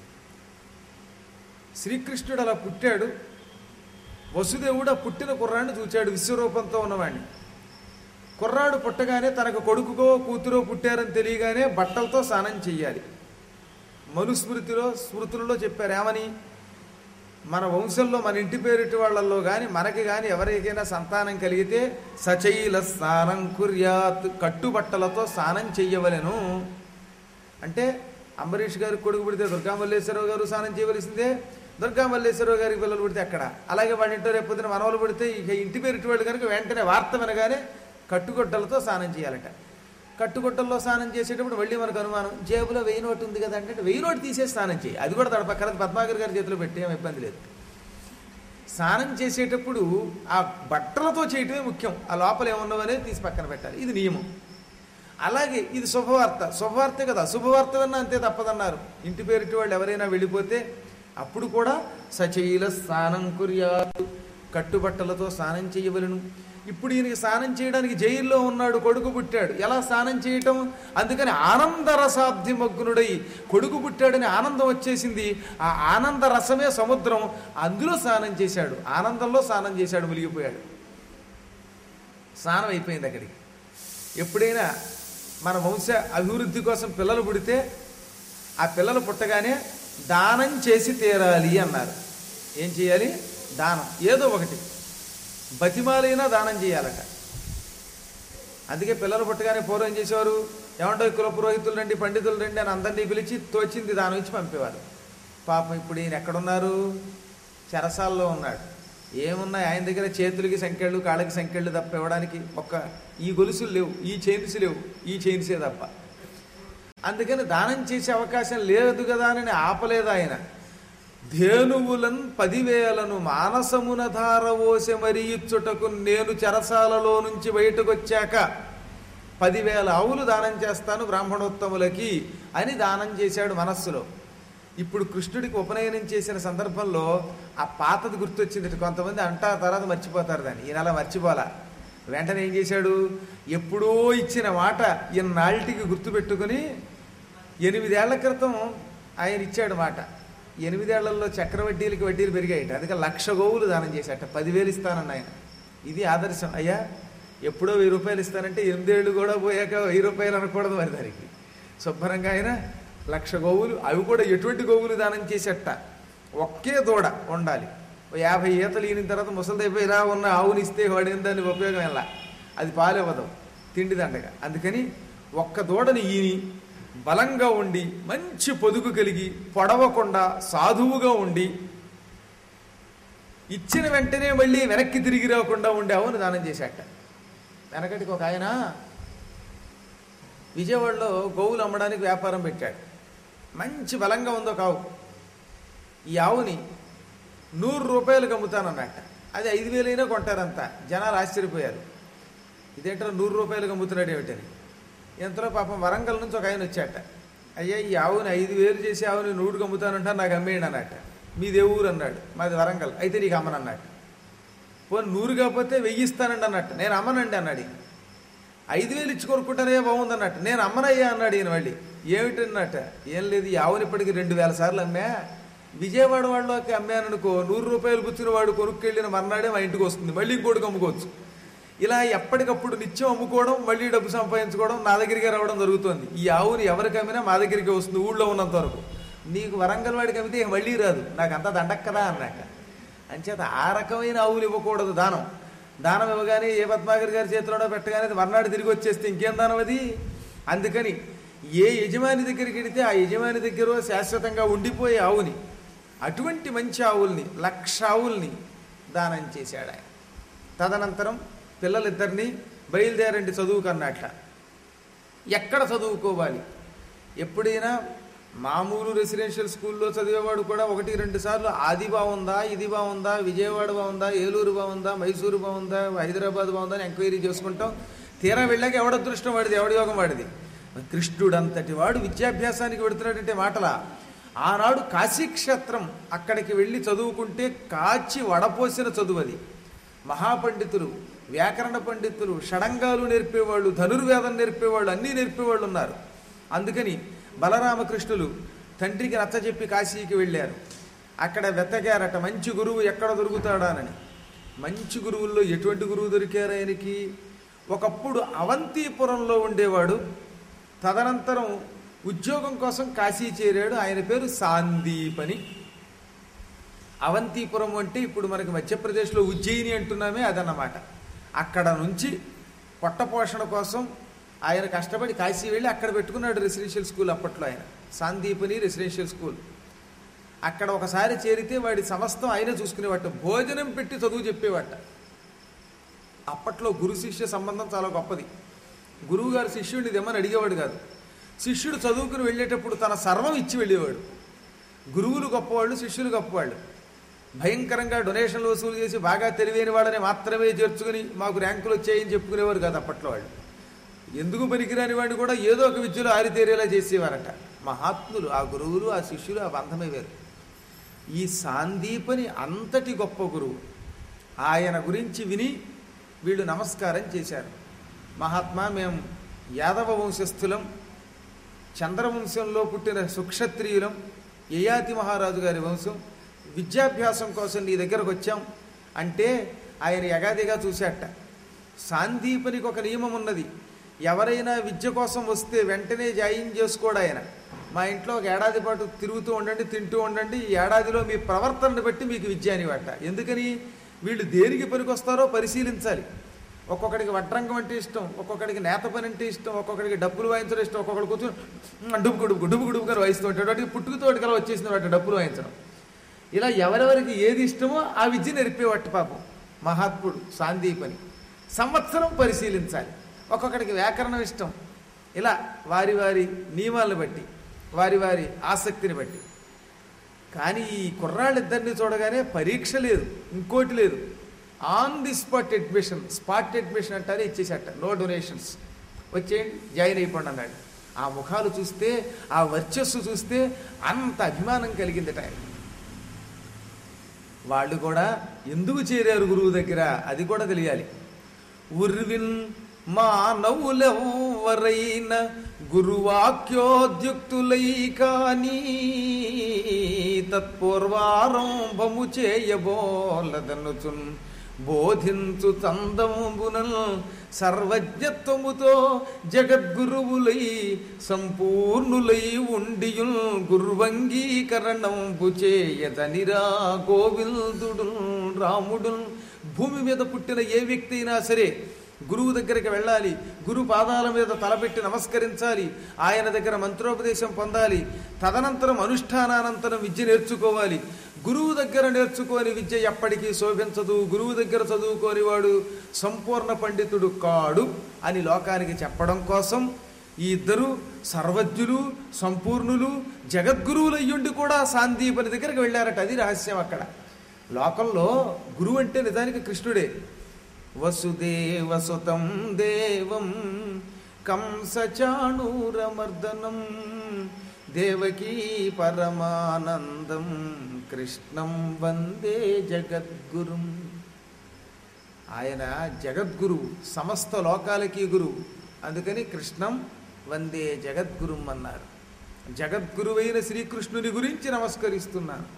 శ్రీకృష్ణుడు అలా పుట్టాడు వసుదేవుడు ఆ పుట్టిన కుర్రాన్ని చూచాడు విశ్వరూపంతో ఉన్నవాడిని కుర్రాడు పుట్టగానే తనకు కొడుకుకో కూతురో పుట్టారని తెలియగానే బట్టలతో స్నానం చెయ్యాలి మనుస్మృతిలో స్మృతులలో చెప్పారు ఏమని మన వంశంలో మన ఇంటి పేరిటి వాళ్ళల్లో కానీ మనకి కానీ ఎవరికైనా సంతానం కలిగితే సచైల స్నానం కుర్యాత్ కట్టుబట్టలతో స్నానం చెయ్యవలెను అంటే అంబరీష్ గారికి కొడుకు పుడితే దుర్గామల్లేశ్వరరావు గారు స్నానం చేయవలసిందే దుర్గామల్లేశ్వరరావు గారికి పిల్లలు పుడితే అక్కడ అలాగే వాడి ఇంట్లో రేపు పొద్దున మనవలు పుడితే ఇక ఇంటి పేరిటి వాళ్ళు కనుక వెంటనే వార్త వినగానే కట్టుగొట్టలతో స్నానం చేయాలట కట్టుగుట్టల్లో స్నానం చేసేటప్పుడు మళ్ళీ మనకు అనుమానం జేబులో వెయ్యి నోటు ఉంది కదా అంటే వెయ్యి నోటు తీసేసి స్నానం చేయి అది కూడా తడపక్కన పద్మాకర్ గారి చేతిలో పెట్టి ఏం ఇబ్బంది లేదు స్నానం చేసేటప్పుడు ఆ బట్టలతో చేయటమే ముఖ్యం ఆ లోపల ఏమున్నవనే తీసి పక్కన పెట్టాలి ఇది నియమం అలాగే ఇది శుభవార్త శుభవార్తే కదా శుభవార్త విన్నా అంతే తప్పదన్నారు ఇంటి పేరిటి వాళ్ళు ఎవరైనా వెళ్ళిపోతే అప్పుడు కూడా సచైల స్నానం కుర్యాదు కట్టుబట్టలతో స్నానం చేయవలను ఇప్పుడు ఈయనకి స్నానం చేయడానికి జైల్లో ఉన్నాడు కొడుకు పుట్టాడు ఎలా స్నానం చేయటం అందుకని ఆనందరసాబ్ది మగ్నుడై కొడుకు పుట్టాడని ఆనందం వచ్చేసింది ఆ ఆనంద రసమే సముద్రం అందులో స్నానం చేశాడు ఆనందంలో స్నానం చేశాడు మునిగిపోయాడు స్నానం అయిపోయింది అక్కడికి ఎప్పుడైనా మన వంశ అభివృద్ధి కోసం పిల్లలు పుడితే ఆ పిల్లలు పుట్టగానే దానం చేసి తీరాలి అన్నారు ఏం చేయాలి దానం ఏదో ఒకటి బతిమాలైనా దానం చేయాలట అందుకే పిల్లలు పుట్టగానే పూర్వం చేసేవారు ఏమంటో కుల పురోహితులు రండి పండితులు రండి అని అందరినీ పిలిచి తోచింది దానం ఇచ్చి పంపేవారు పాపం ఇప్పుడు ఈయన ఎక్కడున్నారు చెరసాల్లో ఉన్నాడు ఏమున్నాయి ఆయన దగ్గర చేతులకి సంఖ్యలు కాళ్ళకి సంఖ్యలు తప్ప ఇవ్వడానికి ఒక్క ఈ గొలుసులు లేవు ఈ చైన్స్ లేవు ఈ చైన్సే తప్ప అందుకని దానం చేసే అవకాశం లేదు కదా అని ఆపలేదు ఆయన ధేనువులన్ పదివేలను మానసమున ధారవోసె మరి ఇచ్చుటకు నేను చెరసాలలో నుంచి బయటకు వచ్చాక పదివేల ఆవులు దానం చేస్తాను బ్రాహ్మణోత్తములకి అని దానం చేశాడు మనస్సులో ఇప్పుడు కృష్ణుడికి ఉపనయనం చేసిన సందర్భంలో ఆ పాతది గుర్తొచ్చింది కొంతమంది అంటారు తర్వాత మర్చిపోతారు దాన్ని ఈయన అలా మర్చిపోలా వెంటనే ఏం చేశాడు ఎప్పుడో ఇచ్చిన మాట ఈనాళ్ళకి గుర్తుపెట్టుకుని ఎనిమిదేళ్ల క్రితం ఆయన ఇచ్చాడు మాట ఎనిమిదేళ్లలో చక్రవడ్డీలకి వడ్డీలు పెరిగాయట అందుకే లక్ష గోవులు దానం చేశాట పదివేలు ఇస్తానన్న ఆయన ఇది ఆదర్శం అయ్యా ఎప్పుడో వెయ్యి రూపాయలు ఇస్తానంటే ఎనిమిదేళ్ళు కూడా పోయాక వెయ్యి రూపాయలు అనకూడదు మరి దానికి శుభ్రంగా ఆయన లక్ష గోవులు అవి కూడా ఎటువంటి గోవులు దానం చేసేట ఒకే దూడ ఉండాలి ఓ యాభై ఈతలు ఈయన తర్వాత ముసలిదైపోయి ఇలా ఉన్న ఆవుని ఇస్తే వాడిన దాని ఉపయోగం ఎలా అది పాలివ్వదు తిండి దండగా అందుకని ఒక్క దూడని ఈని బలంగా ఉండి మంచి పొదుగు కలిగి పొడవకుండా సాధువుగా ఉండి ఇచ్చిన వెంటనే మళ్ళీ వెనక్కి తిరిగి రాకుండా ఉండే ఆవును దానం చేశాట వెనకటికి ఒక ఆయన విజయవాడలో గోవులు అమ్మడానికి వ్యాపారం పెట్టాడు మంచి బలంగా ఉందో కావు ఈ ఆవుని నూరు రూపాయలకు అమ్ముతానన్నట్ట అది ఐదు వేలైనా కొంటారంతా జనాలు ఆశ్చర్యపోయారు ఇదేంటో నూరు రూపాయలకు అమ్ముతున్నాడు ఏమిటని ఎంతలో పాపం వరంగల్ నుంచి ఒక ఆయన వచ్చాట అయ్యా ఈ ఆవుని ఐదు వేలు చేసి ఆవుని నూడుకు అమ్ముతానంటా నాకు అమ్మేయండి అన్నట్ట మీదే ఊరు అన్నాడు మాది వరంగల్ అయితే నీకు అమ్మనన్నట్టు పోనీ నూరు కాకపోతే వెయ్యి ఇస్తానండి అన్నట్టు నేను అమ్మనండి అన్నాడు ఈయన. ఐదు వేలు ఇచ్చి కొనుక్కుంటానే బాగుంది అన్నట్టు నేను అమ్మనయ్యా అన్నాడు ఈయన మళ్ళీ ఏమిటన్నట్ట ఏం లేదు ఈ ఆవుని ఇప్పటికి రెండు వేల సార్లు అమ్మా విజయవాడ వాళ్ళకి అమ్మాననుకో నూరు రూపాయలు పుచ్చిన వాడు కొనుక్కెళ్ళిన మర్నాడే మా ఇంటికి వస్తుంది మళ్ళీ ఇంకోటికి అమ్ముకోవచ్చు ఇలా ఎప్పటికప్పుడు నిత్యం అమ్ముకోవడం మళ్ళీ డబ్బు సంపాదించుకోవడం నా దగ్గరికి రావడం జరుగుతుంది ఈ ఆవుని ఎవరికి అమ్మినా మా దగ్గరికి వస్తుంది ఊళ్ళో ఉన్నంత వరకు నీకు వరంగల్ వాడికి అమ్మితే ఇక మళ్ళీ రాదు నాకు అంతా దండక్ కదా అన్నాక అంచేత ఆ రకమైన ఆవులు ఇవ్వకూడదు దానం దానం ఇవ్వగానే ఏ పద్మాగర్ గారి చేతిలోనో పెట్టగానే అది మర్నాడు తిరిగి వచ్చేస్తే ఇంకేం దానం అది అందుకని ఏ యజమాని దగ్గరికి వెడితే ఆ యజమాని దగ్గర శాశ్వతంగా ఉండిపోయే ఆవుని అటువంటి మంచి ఆవుల్ని లక్ష ఆవుల్ని దానం చేశాడు ఆయన తదనంతరం పిల్లలిద్దరినీ బయలుదేరండి చదువుకన్నట్ల ఎక్కడ చదువుకోవాలి ఎప్పుడైనా మామూలు రెసిడెన్షియల్ స్కూల్లో చదివేవాడు కూడా ఒకటి రెండు సార్లు ఆది బాగుందా ఇది బాగుందా విజయవాడ బాగుందా ఏలూరు బాగుందా మైసూరు బాగుందా హైదరాబాద్ బాగుందా అని ఎంక్వైరీ చేసుకుంటాం తీరా వెళ్ళాక ఎవడ అదృష్టం వాడిది ఎవడి యోగం వాడిది కృష్ణుడంతటి వాడు విద్యాభ్యాసానికి పెడుతున్నాడంటే మాటలా ఆనాడు కాశీక్షేత్రం అక్కడికి వెళ్ళి చదువుకుంటే కాచి వడపోసిన చదువు అది మహాపండితులు వ్యాకరణ పండితులు షడంగాలు నేర్పేవాళ్ళు ధనుర్వేదం నేర్పేవాళ్ళు అన్నీ నేర్పేవాళ్ళు ఉన్నారు అందుకని బలరామకృష్ణులు తండ్రికి నచ్చజెప్పి కాశీకి వెళ్ళారు అక్కడ వెతకారట మంచి గురువు ఎక్కడ దొరుకుతాడానని మంచి గురువుల్లో ఎటువంటి గురువు దొరికారు ఆయనకి ఒకప్పుడు అవంతిపురంలో ఉండేవాడు తదనంతరం ఉద్యోగం కోసం కాశీ చేరాడు ఆయన పేరు సాందీపని అవంతిపురం అంటే ఇప్పుడు మనకి మధ్యప్రదేశ్లో ఉజ్జయిని అంటున్నామే అదన్నమాట అక్కడ నుంచి పొట్టపోషణ కోసం ఆయన కష్టపడి కాశీ వెళ్ళి అక్కడ పెట్టుకున్నాడు రెసిడెన్షియల్ స్కూల్ అప్పట్లో ఆయన సాందీపని రెసిడెన్షియల్ స్కూల్ అక్కడ ఒకసారి చేరితే వాడి సమస్తం ఆయన చూసుకునేవాట భోజనం పెట్టి చదువు చెప్పేవాట అప్పట్లో గురు శిష్య సంబంధం చాలా గొప్పది గురువు గారు శిష్యుడిని దెమ్మని అడిగేవాడు కాదు శిష్యుడు చదువుకుని వెళ్ళేటప్పుడు తన సర్వం ఇచ్చి వెళ్ళేవాడు గురువులు గొప్పవాళ్ళు శిష్యులు గొప్పవాళ్ళు భయంకరంగా డొనేషన్లు వసూలు చేసి బాగా తెలివైన వాళ్ళని మాత్రమే చేర్చుకుని మాకు ర్యాంకులు వచ్చాయని చెప్పుకునేవారు కాదు అప్పట్లో వాళ్ళు ఎందుకు పనికిరాని వాడిని కూడా ఏదో ఒక విద్యలో ఆరితేరేలా చేసేవారట మహాత్ములు ఆ గురువులు ఆ శిష్యులు ఆ బంధమే వేరు ఈ సాందీపని అంతటి గొప్ప గురువు ఆయన గురించి విని వీళ్ళు నమస్కారం చేశారు మహాత్మా మేము యాదవ వంశస్థులం చంద్రవంశంలో పుట్టిన సుక్షత్రియులం యయాతి మహారాజు గారి వంశం విద్యాభ్యాసం కోసం నీ దగ్గరకు వచ్చాం అంటే ఆయన ఎగాదిగా చూశాట సాందీపనికి ఒక నియమం ఉన్నది ఎవరైనా విద్య కోసం వస్తే వెంటనే జాయిన్ చేసుకోడు ఆయన మా ఇంట్లో ఒక ఏడాది పాటు తిరుగుతూ ఉండండి తింటూ ఉండండి ఈ ఏడాదిలో మీ ప్రవర్తనను బట్టి మీకు విద్య అనివాట ఎందుకని వీళ్ళు దేనికి పనికొస్తారో పరిశీలించాలి ఒక్కొక్కడికి వడ్రంగం అంటే ఇష్టం ఒక్కొక్కడికి నేత పని అంటే ఇష్టం ఒక్కొక్కడికి డబ్బులు వాయించడం ఇష్టం ఒక్కొక్కడికి కూర్చొని డుబ్బు గుడుపు డుబ్బు గుడుపు గారు వాయిస్తూ ఉంటాడు వాటికి పుట్టుకతోటి కల వచ్చేసిన వాటి డబ్బులు వాయించడం ఇలా ఎవరెవరికి ఏది ఇష్టమో ఆ విద్య నేర్పేవాటి పాపం మహాత్ముడు సాందీపని సంవత్సరం పరిశీలించాలి ఒక్కొక్కడికి వ్యాకరణం ఇష్టం ఇలా వారి వారి నియమాలను బట్టి వారి వారి ఆసక్తిని బట్టి కానీ ఈ కుర్రాళ్ళిద్దరిని చూడగానే పరీక్ష లేదు ఇంకోటి లేదు on the spot admission spot admission అంటారే ఇచ్చేసట నో డొనేషన్స్ వచ్చేయండి జాయిన్ అయిపోండి అన్నాడు ఆ ముఖాలు చూస్తే ఆ వర్చస్సు చూస్తే అంత అభిమానం కలిగిందట ఆయన వాళ్ళు కూడా ఎందుకు చేరారు గురువు దగ్గర అది కూడా తెలియాలి ఉర్విన్ మానవులెవ్వరైన గురువాక్యోద్యుక్తులై కాని తత్పూర్వారంభము చేయబోలదనుచున్ బోధించు చందంబునల్ సర్వజ్ఞత్వముతో జగద్గురువులై సంపూర్ణులై ఉండియుల్ గుర్వంగీకరణంబు చేయదనిరా గోవిందుడు రాముడు భూమి మీద పుట్టిన ఏ వ్యక్తి అయినా సరే గురువు దగ్గరికి వెళ్ళాలి గురు పాదాల మీద తలపెట్టి నమస్కరించాలి ఆయన దగ్గర మంత్రోపదేశం పొందాలి తదనంతరం అనుష్ఠానానంతరం విద్య నేర్చుకోవాలి గురువు దగ్గర నేర్చుకోని విద్య ఎప్పటికీ శోభించదు గురువు దగ్గర చదువుకోని వాడు సంపూర్ణ పండితుడు కాడు అని లోకానికి చెప్పడం కోసం ఈ ఇద్దరు సర్వజ్ఞులు సంపూర్ణులు జగద్గురువులయ్యుండి కూడా సాందీపని దగ్గరికి వెళ్ళారట అది రహస్యం అక్కడ లోకంలో గురువు అంటే నిజానికి కృష్ణుడే వసుదేవసుతం దేవం కంసచాణూరమర్దనం దేవకీ పరమానందం కృష్ణం వందే జగద్గురుం ఆయన జగద్గురువు సమస్త లోకాలకి గురువు అందుకని కృష్ణం వందే జగద్గురుం అన్నారు జగద్గురువైన శ్రీకృష్ణుని గురించి నమస్కరిస్తున్నాను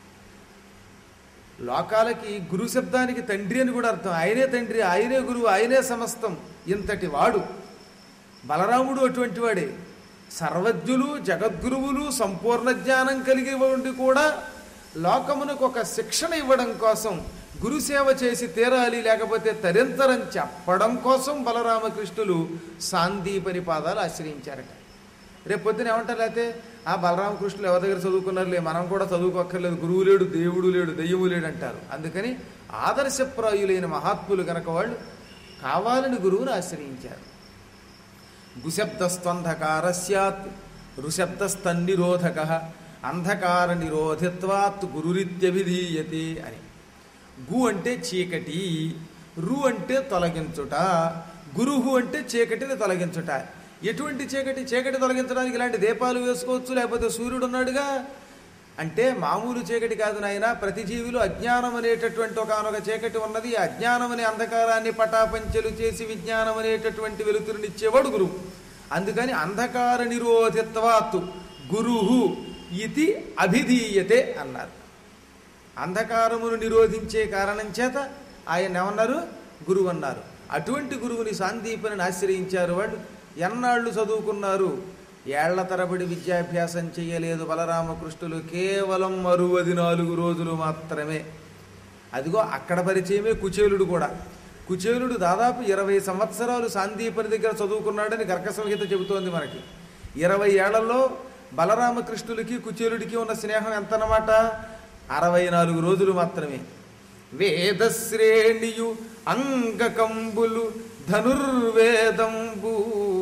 లోకాలకి గురు శబ్దానికి తండ్రి అని కూడా అర్థం ఆయనే తండ్రి ఆయనే గురువు ఆయనే సమస్తం ఇంతటి వాడు బలరాముడు అటువంటి వాడే సర్వజ్ఞులు జగద్గురువులు సంపూర్ణ జ్ఞానం కలిగి ఉండి కూడా లోకమునకు ఒక శిక్షణ ఇవ్వడం కోసం గురుసేవ చేసి తీరాలి లేకపోతే తరింతరం చెప్పడం కోసం బలరామకృష్ణులు సాందీపని పాదాలు ఆశ్రయించారట రేపు పొద్దున ఏమంటారు లేకపోతే ఆ బలరామకృష్ణులు ఎవరి దగ్గర చదువుకున్నారులే మనం కూడా చదువుకోక్కర్లేదు గురువు లేడు దేవుడు లేడు దెయ్యము లేడు అంటారు అందుకని ఆదర్శప్రాయులైన మహాత్ములు గనక వాళ్ళు కావాలని గురువును ఆశ్రయించారు గుశబ్దస్త్వంధకార సత్ రుశబ్దస్తన్నిరోధక అంధకార నిరోధిత్వాత్ గురురిత్యభిధీయతే అని గు అంటే చీకటి రు అంటే తొలగించుట గురుహు అంటే చీకటిని తొలగించుట ఎటువంటి చీకటి చీకటి తొలగించడానికి ఇలాంటి దీపాలు వేసుకోవచ్చు లేకపోతే సూర్యుడు ఉన్నాడుగా అంటే మామూలు చీకటి కాదు నాయన ప్రతి జీవిలో అజ్ఞానం అనేటటువంటి ఒకనొక చీకటి ఉన్నది ఆ అజ్ఞానం అనే అంధకారాన్ని పటాపంచలు చేసి విజ్ఞానం అనేటటువంటి వెలుతురునిచ్చేవాడు గురువు అందుకని అంధకార నిరోధిత్వాత్ గురుహు ఇది అభిధీయతే అన్నారు అంధకారమును నిరోధించే కారణం చేత ఆయన ఏమన్నారు గురువు అన్నారు అటువంటి గురువుని సాందీపని ఆశ్రయించారు వాళ్ళు ఎన్నాళ్ళు చదువుకున్నారు ఏళ్ల తరబడి విద్యాభ్యాసం చేయలేదు బలరామకృష్ణులు కేవలం అరువది నాలుగు రోజులు మాత్రమే అదిగో అక్కడ పరిచయమే కుచేలుడు కూడా కుచేలుడు దాదాపు ఇరవై సంవత్సరాలు సాందీపని దగ్గర చదువుకున్నాడని గర్గ సంహిత చెబుతోంది మనకి ఇరవై ఏళ్లలో బలరామకృష్ణులకి కుచేలుడికి ఉన్న స్నేహం ఎంతనమాట అరవై నాలుగు రోజులు మాత్రమే వేదశ్రేణియు అంగకంబులు ధనుర్వేదంబు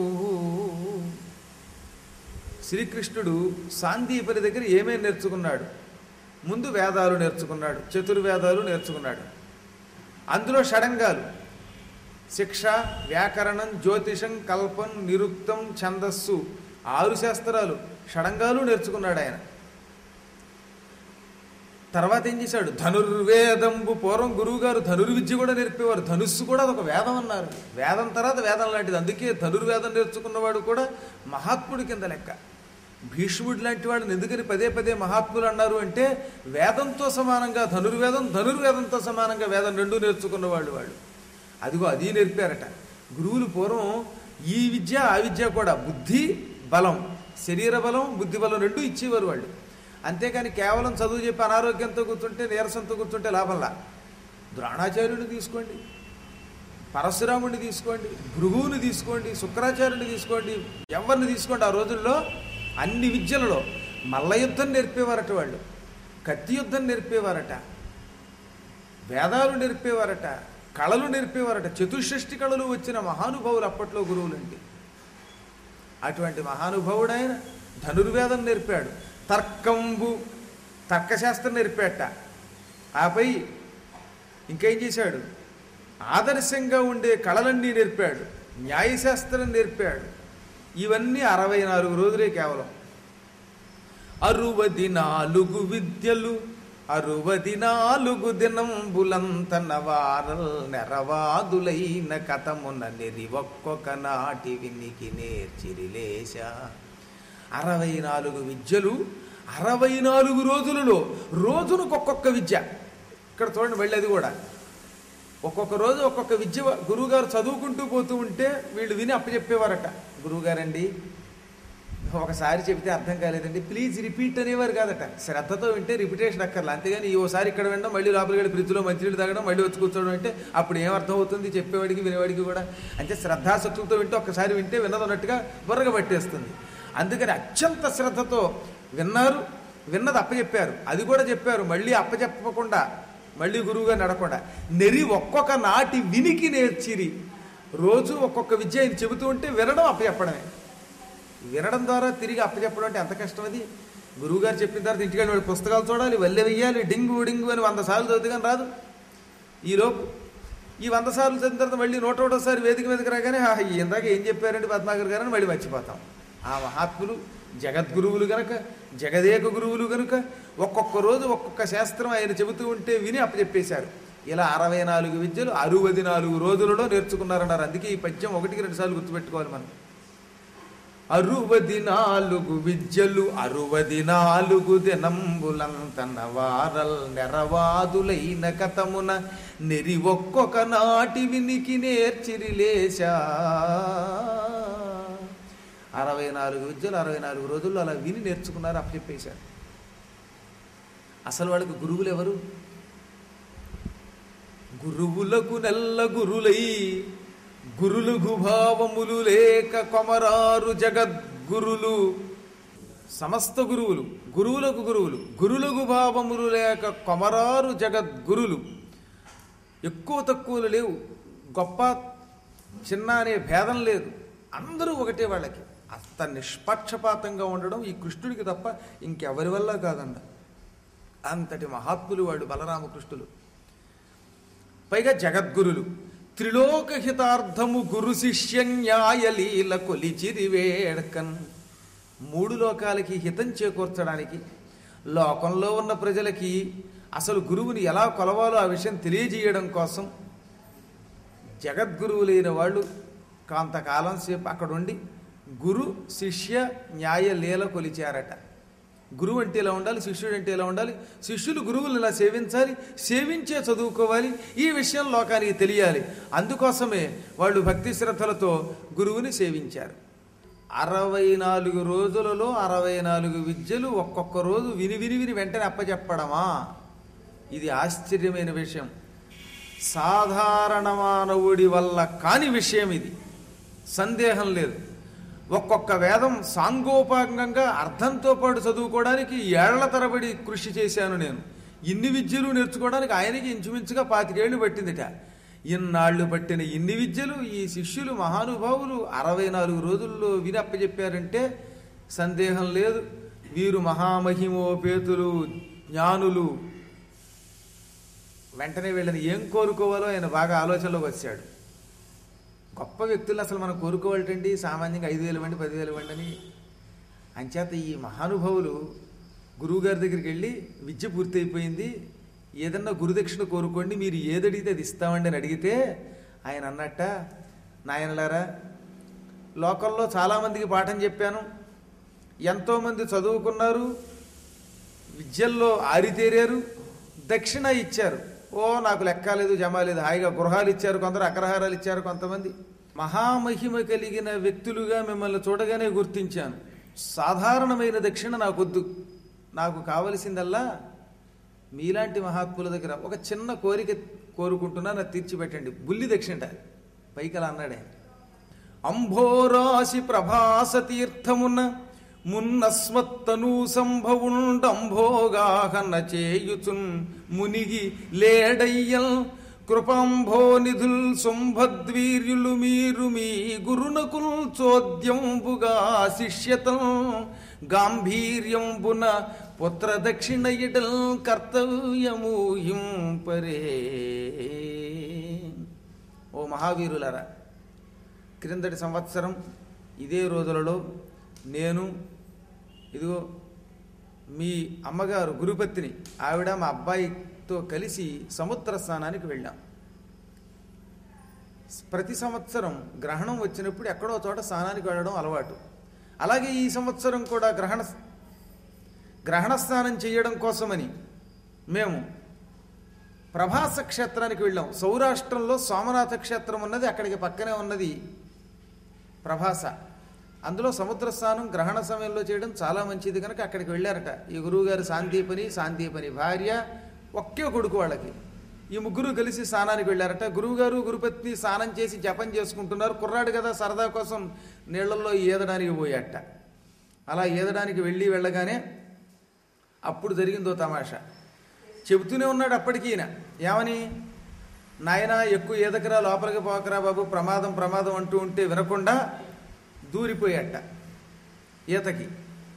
శ్రీకృష్ణుడు సాందీపని దగ్గర ఏమేమి నేర్చుకున్నాడు ముందు వేదాలు నేర్చుకున్నాడు చతుర్వేదాలు నేర్చుకున్నాడు అందులో షడంగాలు శిక్ష వ్యాకరణం జ్యోతిషం కల్పం నిరుక్తం ఛందస్సు ఆరు శాస్త్రాలు షడంగాలు నేర్చుకున్నాడు ఆయన తర్వాత ఏం చేశాడు ధనుర్వేదంబు పూర్వం గురువు గారు ధనుర్విద్య కూడా నేర్పేవారు ధనుస్సు కూడా అదొక వేదం అన్నారు వేదం తర్వాత వేదం లాంటిది అందుకే ధనుర్వేదం నేర్చుకున్నవాడు కూడా మహాత్ముడి కింద లెక్క భీష్ముడు లాంటి వాడిని ఎందుకని పదే పదే మహాత్ములు అన్నారు అంటే వేదంతో సమానంగా ధనుర్వేదం ధనుర్వేదంతో సమానంగా వేదం రెండు నేర్చుకున్నవాళ్ళు వాళ్ళు అదిగో అది నేర్పారట గురువులు పూర్వం ఈ విద్య ఆ విద్య కూడా బుద్ధి బలం శరీర బలం బుద్ధి బలం రెండు ఇచ్చేవారు వాళ్ళు అంతేకాని కేవలం చదువు చెప్పి అనారోగ్యంతో కూర్చుంటే నీరసంతో కూర్చుంటే లాభంలా ద్రోణాచార్యుడిని తీసుకోండి పరశురాముడిని తీసుకోండి భృగువుని తీసుకోండి శుక్రాచార్యుని తీసుకోండి ఎవరిని తీసుకోండి ఆ రోజుల్లో అన్ని విద్యలలో మల్ల యుద్ధం నేర్పేవారట వాళ్ళు కత్తి యుద్ధం నేర్పేవారట వేదాలు నేర్పేవారట కళలు నేర్పేవారట చతుషష్టి కళలు వచ్చిన మహానుభావులు అప్పట్లో గురువులండి అటువంటి మహానుభావుడైన ధనుర్వేదం నేర్పాడు తర్కంబు తర్కశాస్త్రం నేర్పాట ఆపై ఇంకేం చేశాడు ఆదర్శంగా ఉండే కళలన్నీ నేర్పాడు న్యాయశాస్త్రం నేర్పాడు ఇవన్నీ అరవై నాలుగు రోజులే కేవలం అరువది నాలుగు విద్యలు అరువది నాలుగు దినంబులంతన వారల్ నెరవాదులైన కథమున నెరి ఒక్కొక్క నాటి వినికి నేర్చిరిలేశ అరవై నాలుగు విద్యలు అరవై నాలుగు రోజులలో రోజునికి ఒక్కొక్క విద్య ఇక్కడ చూడండి వెళ్ళేది కూడా ఒక్కొక్క రోజు ఒక్కొక్క విద్య గురువుగారు చదువుకుంటూ పోతూ ఉంటే వీళ్ళు విని అప్పచెప్పేవారట గురువుగారండి ఒకసారి చెబితే అర్థం కాలేదండి ప్లీజ్ రిపీట్ అనేవారు కాదట శ్రద్ధతో వింటే రిపిటేషన్ అక్కర్లా అంతేగాని ఈ ఓసారి ఇక్కడ వినడం మళ్ళీ లోపలికి వెళ్ళి ఫ్రిడ్జ్లో మంచినీళ్ళు తాగడం మళ్ళీ వచ్చి కూర్చోవడం అంటే అప్పుడు ఏం అర్థం అవుతుంది చెప్పేవాడికి వినేవాడికి కూడా అంటే శ్రద్ధాశక్తులతో వింటే ఒక్కసారి వింటే విన్నదన్నట్టుగా బుర్రగా పట్టేస్తుంది అందుకని అత్యంత శ్రద్ధతో విన్నారు విన్నది అప్పచెప్పారు అది కూడా చెప్పారు మళ్ళీ అప్పచెప్పకుండా మళ్ళీ గురువుగా నడకుండా నెరి ఒక్కొక్క నాటి వినికి నేర్చిరి రోజు ఒక్కొక్క విద్య ఆయన చెబుతూ ఉంటే వినడం అప్పచెప్పడమే వినడం ద్వారా తిరిగి అప్పచెప్పడం అంటే ఎంత కష్టం అది గురువుగారు చెప్పిన తర్వాత ఇంటికి వెళ్ళి వాడి పుస్తకాలు చూడాలి వల్లె వెయ్యాలి డింగు డింగు అని వంద సార్లు చదివితే కానీ రాదు ఈలోపు ఈ వంద సార్లు చదివిన తర్వాత మళ్ళీ నూట ఒకటోసారి వేదిక మీదకి రాగానే "ఆహా, ఇందాక ఏం చెప్పారండి పద్మాకర్ గారు అని మళ్ళీ మర్చిపోతాం ఆ మహాత్ములు జగద్గురువులు గనక జగదేక గురువులు గనుక ఒక్కొక్క రోజు ఒక్కొక్క శాస్త్రం ఆయన చెబుతూ ఉంటే విని అప్పచెప్పేశారు ఇలా అరవై నాలుగు విద్యలు అరువది నాలుగు రోజులలో నేర్చుకున్నారన్నారు అందుకే ఈ పద్యం ఒకటికి రెండు సార్లు గుర్తుపెట్టుకోవాలి మనం అరువది నాలుగు విద్యలు అరువది నాలుగు దినంబులంతన వారల్ నెరవాదులైన కథమున నెరి ఒక్కొక్క నాటి వినికి నేర్చిరిలేశా అరవై నాలుగు విద్యలు అరవై నాలుగు రోజుల్లో అలా విని నేర్చుకున్నారు అప్పచెప్పేశారు అసలు వాళ్ళకి గురువులు ఎవరు గురువులకు నెల్ల గురులై గురులుగు భావములు లేక కొమరారు జగద్గురులు సమస్త గురువులు గురువులకు గురువులు గురులకు భావములు లేక కొమరారు జగద్గురులు ఎక్కువ తక్కువలు లేవు గొప్ప చిన్న అనే భేదం లేదు అందరూ ఒకటే వాళ్ళకి అంత నిష్పక్షపాతంగా ఉండడం ఈ కృష్ణుడికి తప్ప ఇంకెవరి వల్ల కాదండ అంతటి మహాత్ములు వాడు బలరామకృష్ణులు పైగా జగద్గురులు త్రిలోక హితార్థము గురు శిష్య న్యాయలీల కొలిచిరి వేడకన్ మూడు లోకాలకి హితం చేకూర్చడానికి లోకంలో ఉన్న ప్రజలకి అసలు గురువుని ఎలా కొలవాలో ఆ విషయం తెలియజేయడం కోసం జగద్గురువులైన వాళ్ళు కొంతకాలం సేపు అక్కడ ఉండి గురు శిష్య న్యాయ లీల కొలిచారట గురువు అంటే ఇలా ఉండాలి శిష్యుడు అంటే ఇలా ఉండాలి శిష్యులు గురువులు ఇలా సేవించాలి సేవించే చదువుకోవాలి ఈ విషయం లోకానికి తెలియాలి అందుకోసమే వాళ్ళు భక్తి శ్రద్ధలతో గురువుని సేవించారు అరవై నాలుగు రోజులలో అరవై నాలుగు విద్యలు ఒక్కొక్క రోజు విని విని విని వెంటనే అప్పచెప్పడమా ఇది ఆశ్చర్యమైన విషయం సాధారణ మానవుడి వల్ల కాని విషయం ఇది సందేహం లేదు ఒక్కొక్క వేదం సాంగోపాంగంగా అర్థంతో పాటు చదువుకోవడానికి ఏళ్ల తరబడి కృషి చేశాను నేను ఇన్ని విద్యలు నేర్చుకోవడానికి ఆయనకి ఇంచుమించుగా పాతికేళ్లు పట్టిందిట ఇన్నాళ్ళు పట్టిన ఇన్ని విద్యలు ఈ శిష్యులు మహానుభావులు అరవై నాలుగు రోజుల్లో విని అప్పచెప్పారంటే సందేహం లేదు వీరు మహామహిమోపేతులు జ్ఞానులు వెంటనే వీళ్ళని ఏం కోరుకోవాలో ఆయన బాగా ఆలోచనలోకి వచ్చాడు గొప్ప వ్యక్తులు అసలు మనం కోరుకోవాలండి సామాన్యంగా ఐదు వేల మంది పదివేల మంది అని అంచేత ఈ మహానుభావులు గురువుగారి దగ్గరికి వెళ్ళి విద్య పూర్తయిపోయింది ఏదన్నా గురుదక్షిణ కోరుకోండి మీరు ఏదడిగితే అది ఇస్తామండి అని అడిగితే ఆయన అన్నట్ట నాయనలారా లోకల్లో చాలామందికి పాఠం చెప్పాను ఎంతోమంది చదువుకున్నారు విద్యల్లో ఆరితేరారు దక్షిణ ఇచ్చారు ఓ నాకు లెక్కలేదు జమ లేదు హాయిగా గృహాలు ఇచ్చారు కొందరు అగ్రహారాలు ఇచ్చారు కొంతమంది మహామహిమ కలిగిన వ్యక్తులుగా మిమ్మల్ని చూడగానే గుర్తించాను సాధారణమైన దక్షిణ నాకొద్దు నాకు కావలసిందల్లా మీలాంటి మహాత్ముల దగ్గర ఒక చిన్న కోరిక కోరుకుంటున్నా నాకు తీర్చిపెట్టండి బుల్లి దక్షిణ పైకి అలా అన్నాడే అంభోరాశి ప్రభాస తీర్థమున మున్నస్మత్తను సంభవుండంభోగాహన చేయుచున్ మునిగి లేడయ్యల్ కృపాంభో నిధుల్ శుంభద్వీర్యులు మీరు మీ గురునకుల్ చోద్యంబుగా శిష్యతం గాంభీర్యంబున పుత్ర దక్షిణ ఇడల్ కర్తవ్యము హింపరే ఓ మహావీరులరా క్రిందటి సంవత్సరం ఇదే రోజులలో నేను ఇదిగో మీ అమ్మగారు గురుపత్ని ఆవిడ మా అబ్బాయితో కలిసి సముద్ర స్నానానికి వెళ్ళాం ప్రతి సంవత్సరం గ్రహణం వచ్చినప్పుడు ఎక్కడో చోట స్నానానికి వెళ్ళడం అలవాటు అలాగే ఈ సంవత్సరం కూడా గ్రహణ గ్రహణ స్నానం చేయడం కోసమని మేము ప్రభాస క్షేత్రానికి వెళ్ళాం సౌరాష్ట్రంలో సోమనాథ క్షేత్రం ఉన్నది అక్కడికి పక్కనే ఉన్నది ప్రభాస అందులో సముద్ర స్నానం గ్రహణ సమయంలో చేయడం చాలా మంచిది కనుక అక్కడికి వెళ్ళారట ఈ గురువుగారు శాంతిపని శాంతిపని భార్య ఒకే కొడుకు వాళ్ళకి ఈ ముగ్గురు కలిసి స్నానానికి వెళ్ళారట గురువుగారు గురుపత్ని స్నానం చేసి జపం చేసుకుంటున్నారు కుర్రాడు కదా సరదా కోసం నీళ్లలో ఈదడానికి పోయాట అలా ఈదడానికి వెళ్ళి వెళ్ళగానే అప్పుడు జరిగిందో తమాషా చెబుతూనే ఉన్నాడు అప్పటికి ఈయన ఏమని నాయన ఎక్కువ ఈదకరా లోపలికి పోకరా బాబు ప్రమాదం ప్రమాదం అంటూ ఉంటే వినకుండా దూరిపోయాట ఈతకి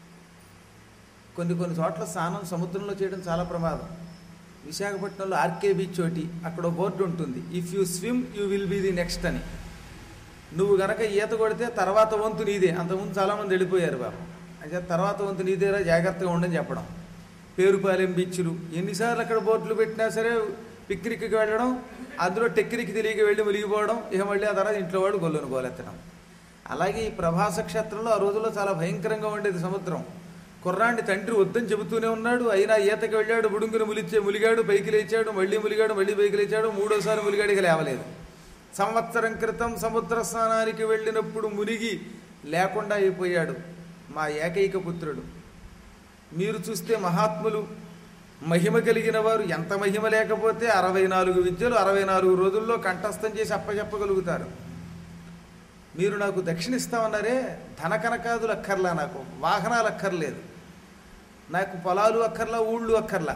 కొన్ని కొన్ని చోట్ల స్నానం సముద్రంలో చేయడం చాలా ప్రమాదం విశాఖపట్నంలో ఆర్కే బీచ్ ఒకటి అక్కడ ఓ బోర్డు ఉంటుంది if you swim you will be the next అని నువ్వు గనక ఈత కొడితే తర్వాత వంతు నీదే అంతకుముందు చాలామంది వెళ్ళిపోయారు బాబు అయితే తర్వాత వంతు నీదేరా జాగ్రత్తగా ఉండని చెప్పడం పేరుపాలెం బీచ్లు ఎన్నిసార్లు అక్కడ బోర్డులు పెట్టినా సరే పిక్నిక్కి వెళ్ళడం అందులో టెక్నిక్ తెలియక వెళ్ళి మునిగిపోవడం ఇక మళ్ళీ ఆ తర్వాత ఇంట్లో వాడు గొల్లును గోలెత్తడం అలాగే ఈ ప్రభాస క్షేత్రంలో ఆ రోజుల్లో చాలా భయంకరంగా ఉండేది సముద్రం కుర్రాన్ని తండ్రి వద్దని చెబుతూనే ఉన్నాడు అయినా ఈతకి వెళ్ళాడు బుడుంగుని ములిచే ములిగాడు పైకి లేచాడు మళ్ళీ ములిగాడు మళ్ళీ పైకి లేచాడు మూడోసారి ములిగాడు ఇక లేవలేదు సంవత్సరం క్రితం సముద్ర స్నానానికి వెళ్ళినప్పుడు మునిగి లేకుండా అయిపోయాడు మా ఏకైక పుత్రుడు మీరు చూస్తే మహాత్ములు మహిమ కలిగిన వారు ఎంత మహిమ లేకపోతే అరవై నాలుగు విద్యలు అరవై నాలుగు రోజుల్లో కంఠస్థం చేసి అప్పచెప్పగలుగుతారు మీరు నాకు దక్షిణ ఇస్తామన్నారే ధన కనకాదులు అక్కర్లా నాకు వాహనాలు అక్కర్లేదు నాకు పొలాలు అక్కర్లా ఊళ్ళు అక్కర్లా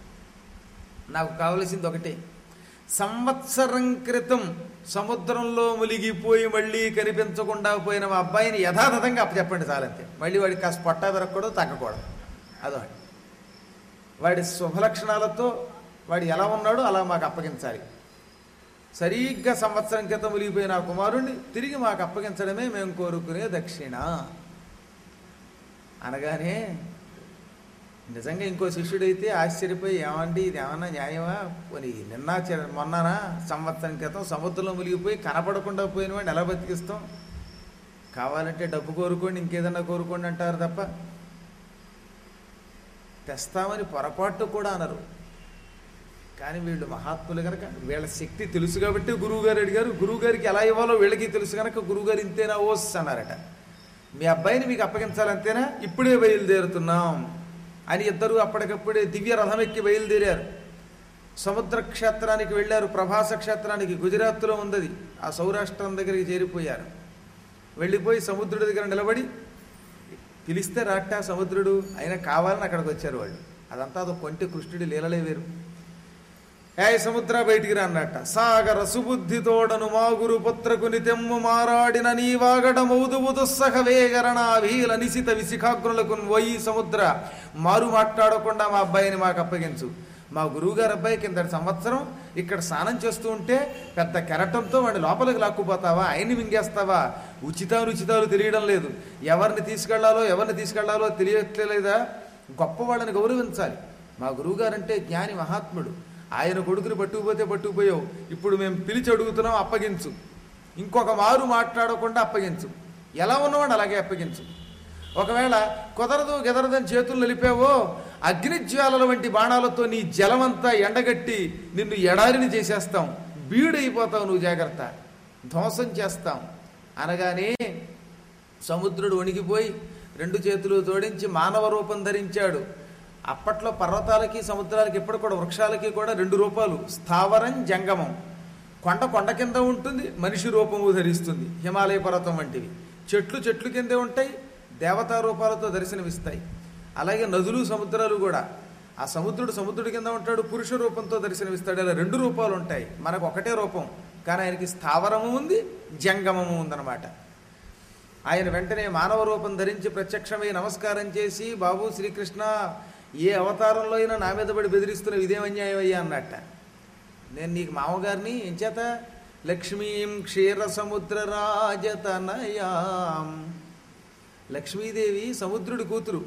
నాకు కావలసింది ఒకటే సంవత్సరం క్రితం సముద్రంలో మునిగిపోయి మళ్ళీ కనిపించకుండా పోయిన మా అబ్బాయిని యథాతథంగా అప్పచెప్పండి చాలంతే మళ్ళీ వాడికి కాస్త పొట్టా పెరగకూడదు తగ్గకూడదు అదొకటి వాడి శుభలక్షణాలతో వాడు ఎలా ఉన్నాడో అలా మాకు అప్పగించాలి సరిగ్గా సంవత్సరం క్రితం మునిగిపోయిన ఆ కుమారుణ్ణి తిరిగి మాకు అప్పగించడమే మేము కోరుకునే దక్షిణ అనగానే నిజంగా ఇంకో శిష్యుడైతే ఆశ్చర్యపోయి ఏమండి ఇది ఏమన్నా న్యాయమా పోనీ నిన్న చె- మొన్ననా సంవత్సరం క్రితం సముద్రంలో మునిగిపోయి కనపడకుండా పోయిన వాడిని ఎలా బతికిస్తాం కావాలంటే డబ్బు కోరుకోండి ఇంకేదన్నా కోరుకోండి అంటారు తప్ప తెస్తామని పొరపాటు కూడా అనరు కానీ వీళ్ళు మహాత్ములు కనుక వీళ్ళ శక్తి తెలుసు కాబట్టి గురువు గారు అడిగారు గురువు గారికి ఎలా ఇవ్వాలో వీళ్ళకి తెలుసు కనుక గురువు గారు ఇంతేనా ఓస్ అన్నారట మీ అబ్బాయిని మీకు అప్పగించాలంతేనా ఇప్పుడే బయలుదేరుతున్నాం అని ఇద్దరు అప్పటికప్పుడే దివ్య రథం ఎక్కి బయలుదేరారు సముద్ర క్షేత్రానికి వెళ్ళారు ప్రభాస క్షేత్రానికి గుజరాత్లో ఉందది ఆ సౌరాష్ట్రం దగ్గరికి చేరిపోయారు వెళ్ళిపోయి సముద్రుడి దగ్గర నిలబడి పిలిస్తే రాట సముద్రుడు అయినా కావాలని అక్కడికి వచ్చారు వాళ్ళు అదంతా అదో కొంటి కృష్ణుడి లీలలే వేరు ఏ సముద్ర బయటికి రా అన్నట్ట సాగర సుబుద్ధి తోడను మాగురు పుత్రకుని తెమ్ము మారాడిన నీవాగడ మౌదువు దుస్సహ వేగరణ వీల నిశిత విశిఖాగ్రులకు పోయి సముద్ర మారు మాట్లాడకుండా మా అబ్బాయిని మాకు అప్పగించు మా గురువుగారు అబ్బాయి కిందటి సంవత్సరం ఇక్కడ స్నానం చేస్తూ ఉంటే పెద్ద కెరటంతో వాడిని లోపలికి లాక్కుపోతావా ఆయన్ని మింగేస్తావా ఉచితానుచితాలు తెలియడం లేదు ఎవరిని తీసుకెళ్లాలో ఎవరిని తీసుకెళ్లాలో తెలియట్లేదా గొప్ప వాళ్ళని గౌరవించాలి మా గురువుగారంటే జ్ఞాని మహాత్ముడు ఆయన కొడుకుని పట్టుకుపోతే పట్టుకుపోయావు ఇప్పుడు మేము పిలిచి అడుగుతున్నాం అప్పగించు ఇంకొక మారు మాట్లాడకుండా అప్పగించు ఎలా ఉన్నవాడు అలాగే అప్పగించు ఒకవేళ కుదరదు గెదరదని చేతులు నిలిపావో అగ్నిజ్వాలల వంటి బాణాలతో నీ జలమంతా ఎండగట్టి నిన్ను ఎడారిని చేసేస్తాం బీడైపోతావు నువ్వు జాగ్రత్త ధ్వంసం చేస్తాం అనగానే సముద్రుడు వణికిపోయి రెండు చేతులు జోడించి మానవ రూపం ధరించాడు అప్పట్లో పర్వతాలకి సముద్రాలకి ఇప్పుడు కూడా వృక్షాలకి కూడా రెండు రూపాలు స్థావరం జంగమం కొండ కొండ కింద ఉంటుంది మనిషి రూపము ధరిస్తుంది హిమాలయ పర్వతం వంటివి చెట్లు చెట్లు కిందే ఉంటాయి దేవతా రూపాలతో దర్శనమిస్తాయి అలాగే నదులు సముద్రాలు కూడా ఆ సముద్రుడు సముద్రుడి కింద ఉంటాడు పురుష రూపంతో దర్శనమిస్తాడు ఇలా రెండు రూపాలు ఉంటాయి మనకు ఒకటే రూపం కానీ ఆయనకి స్థావరము ఉంది జంగమము ఉందన్నమాట ఆయన వెంటనే మానవ రూపం ధరించి ప్రత్యక్షమై నమస్కారం చేసి బాబు శ్రీకృష్ణ ఏ అవతారంలో అయినా నా మీద పడి బెదిరిస్తున్న ఇదేం అన్యాయం అయ్యా అన్నట్ట నేను నీకు మామగారిని ఎంచేత లక్ష్మీం క్షీర సముద్ర రాజతనయాం లక్ష్మీదేవి సముద్రుడి కూతురు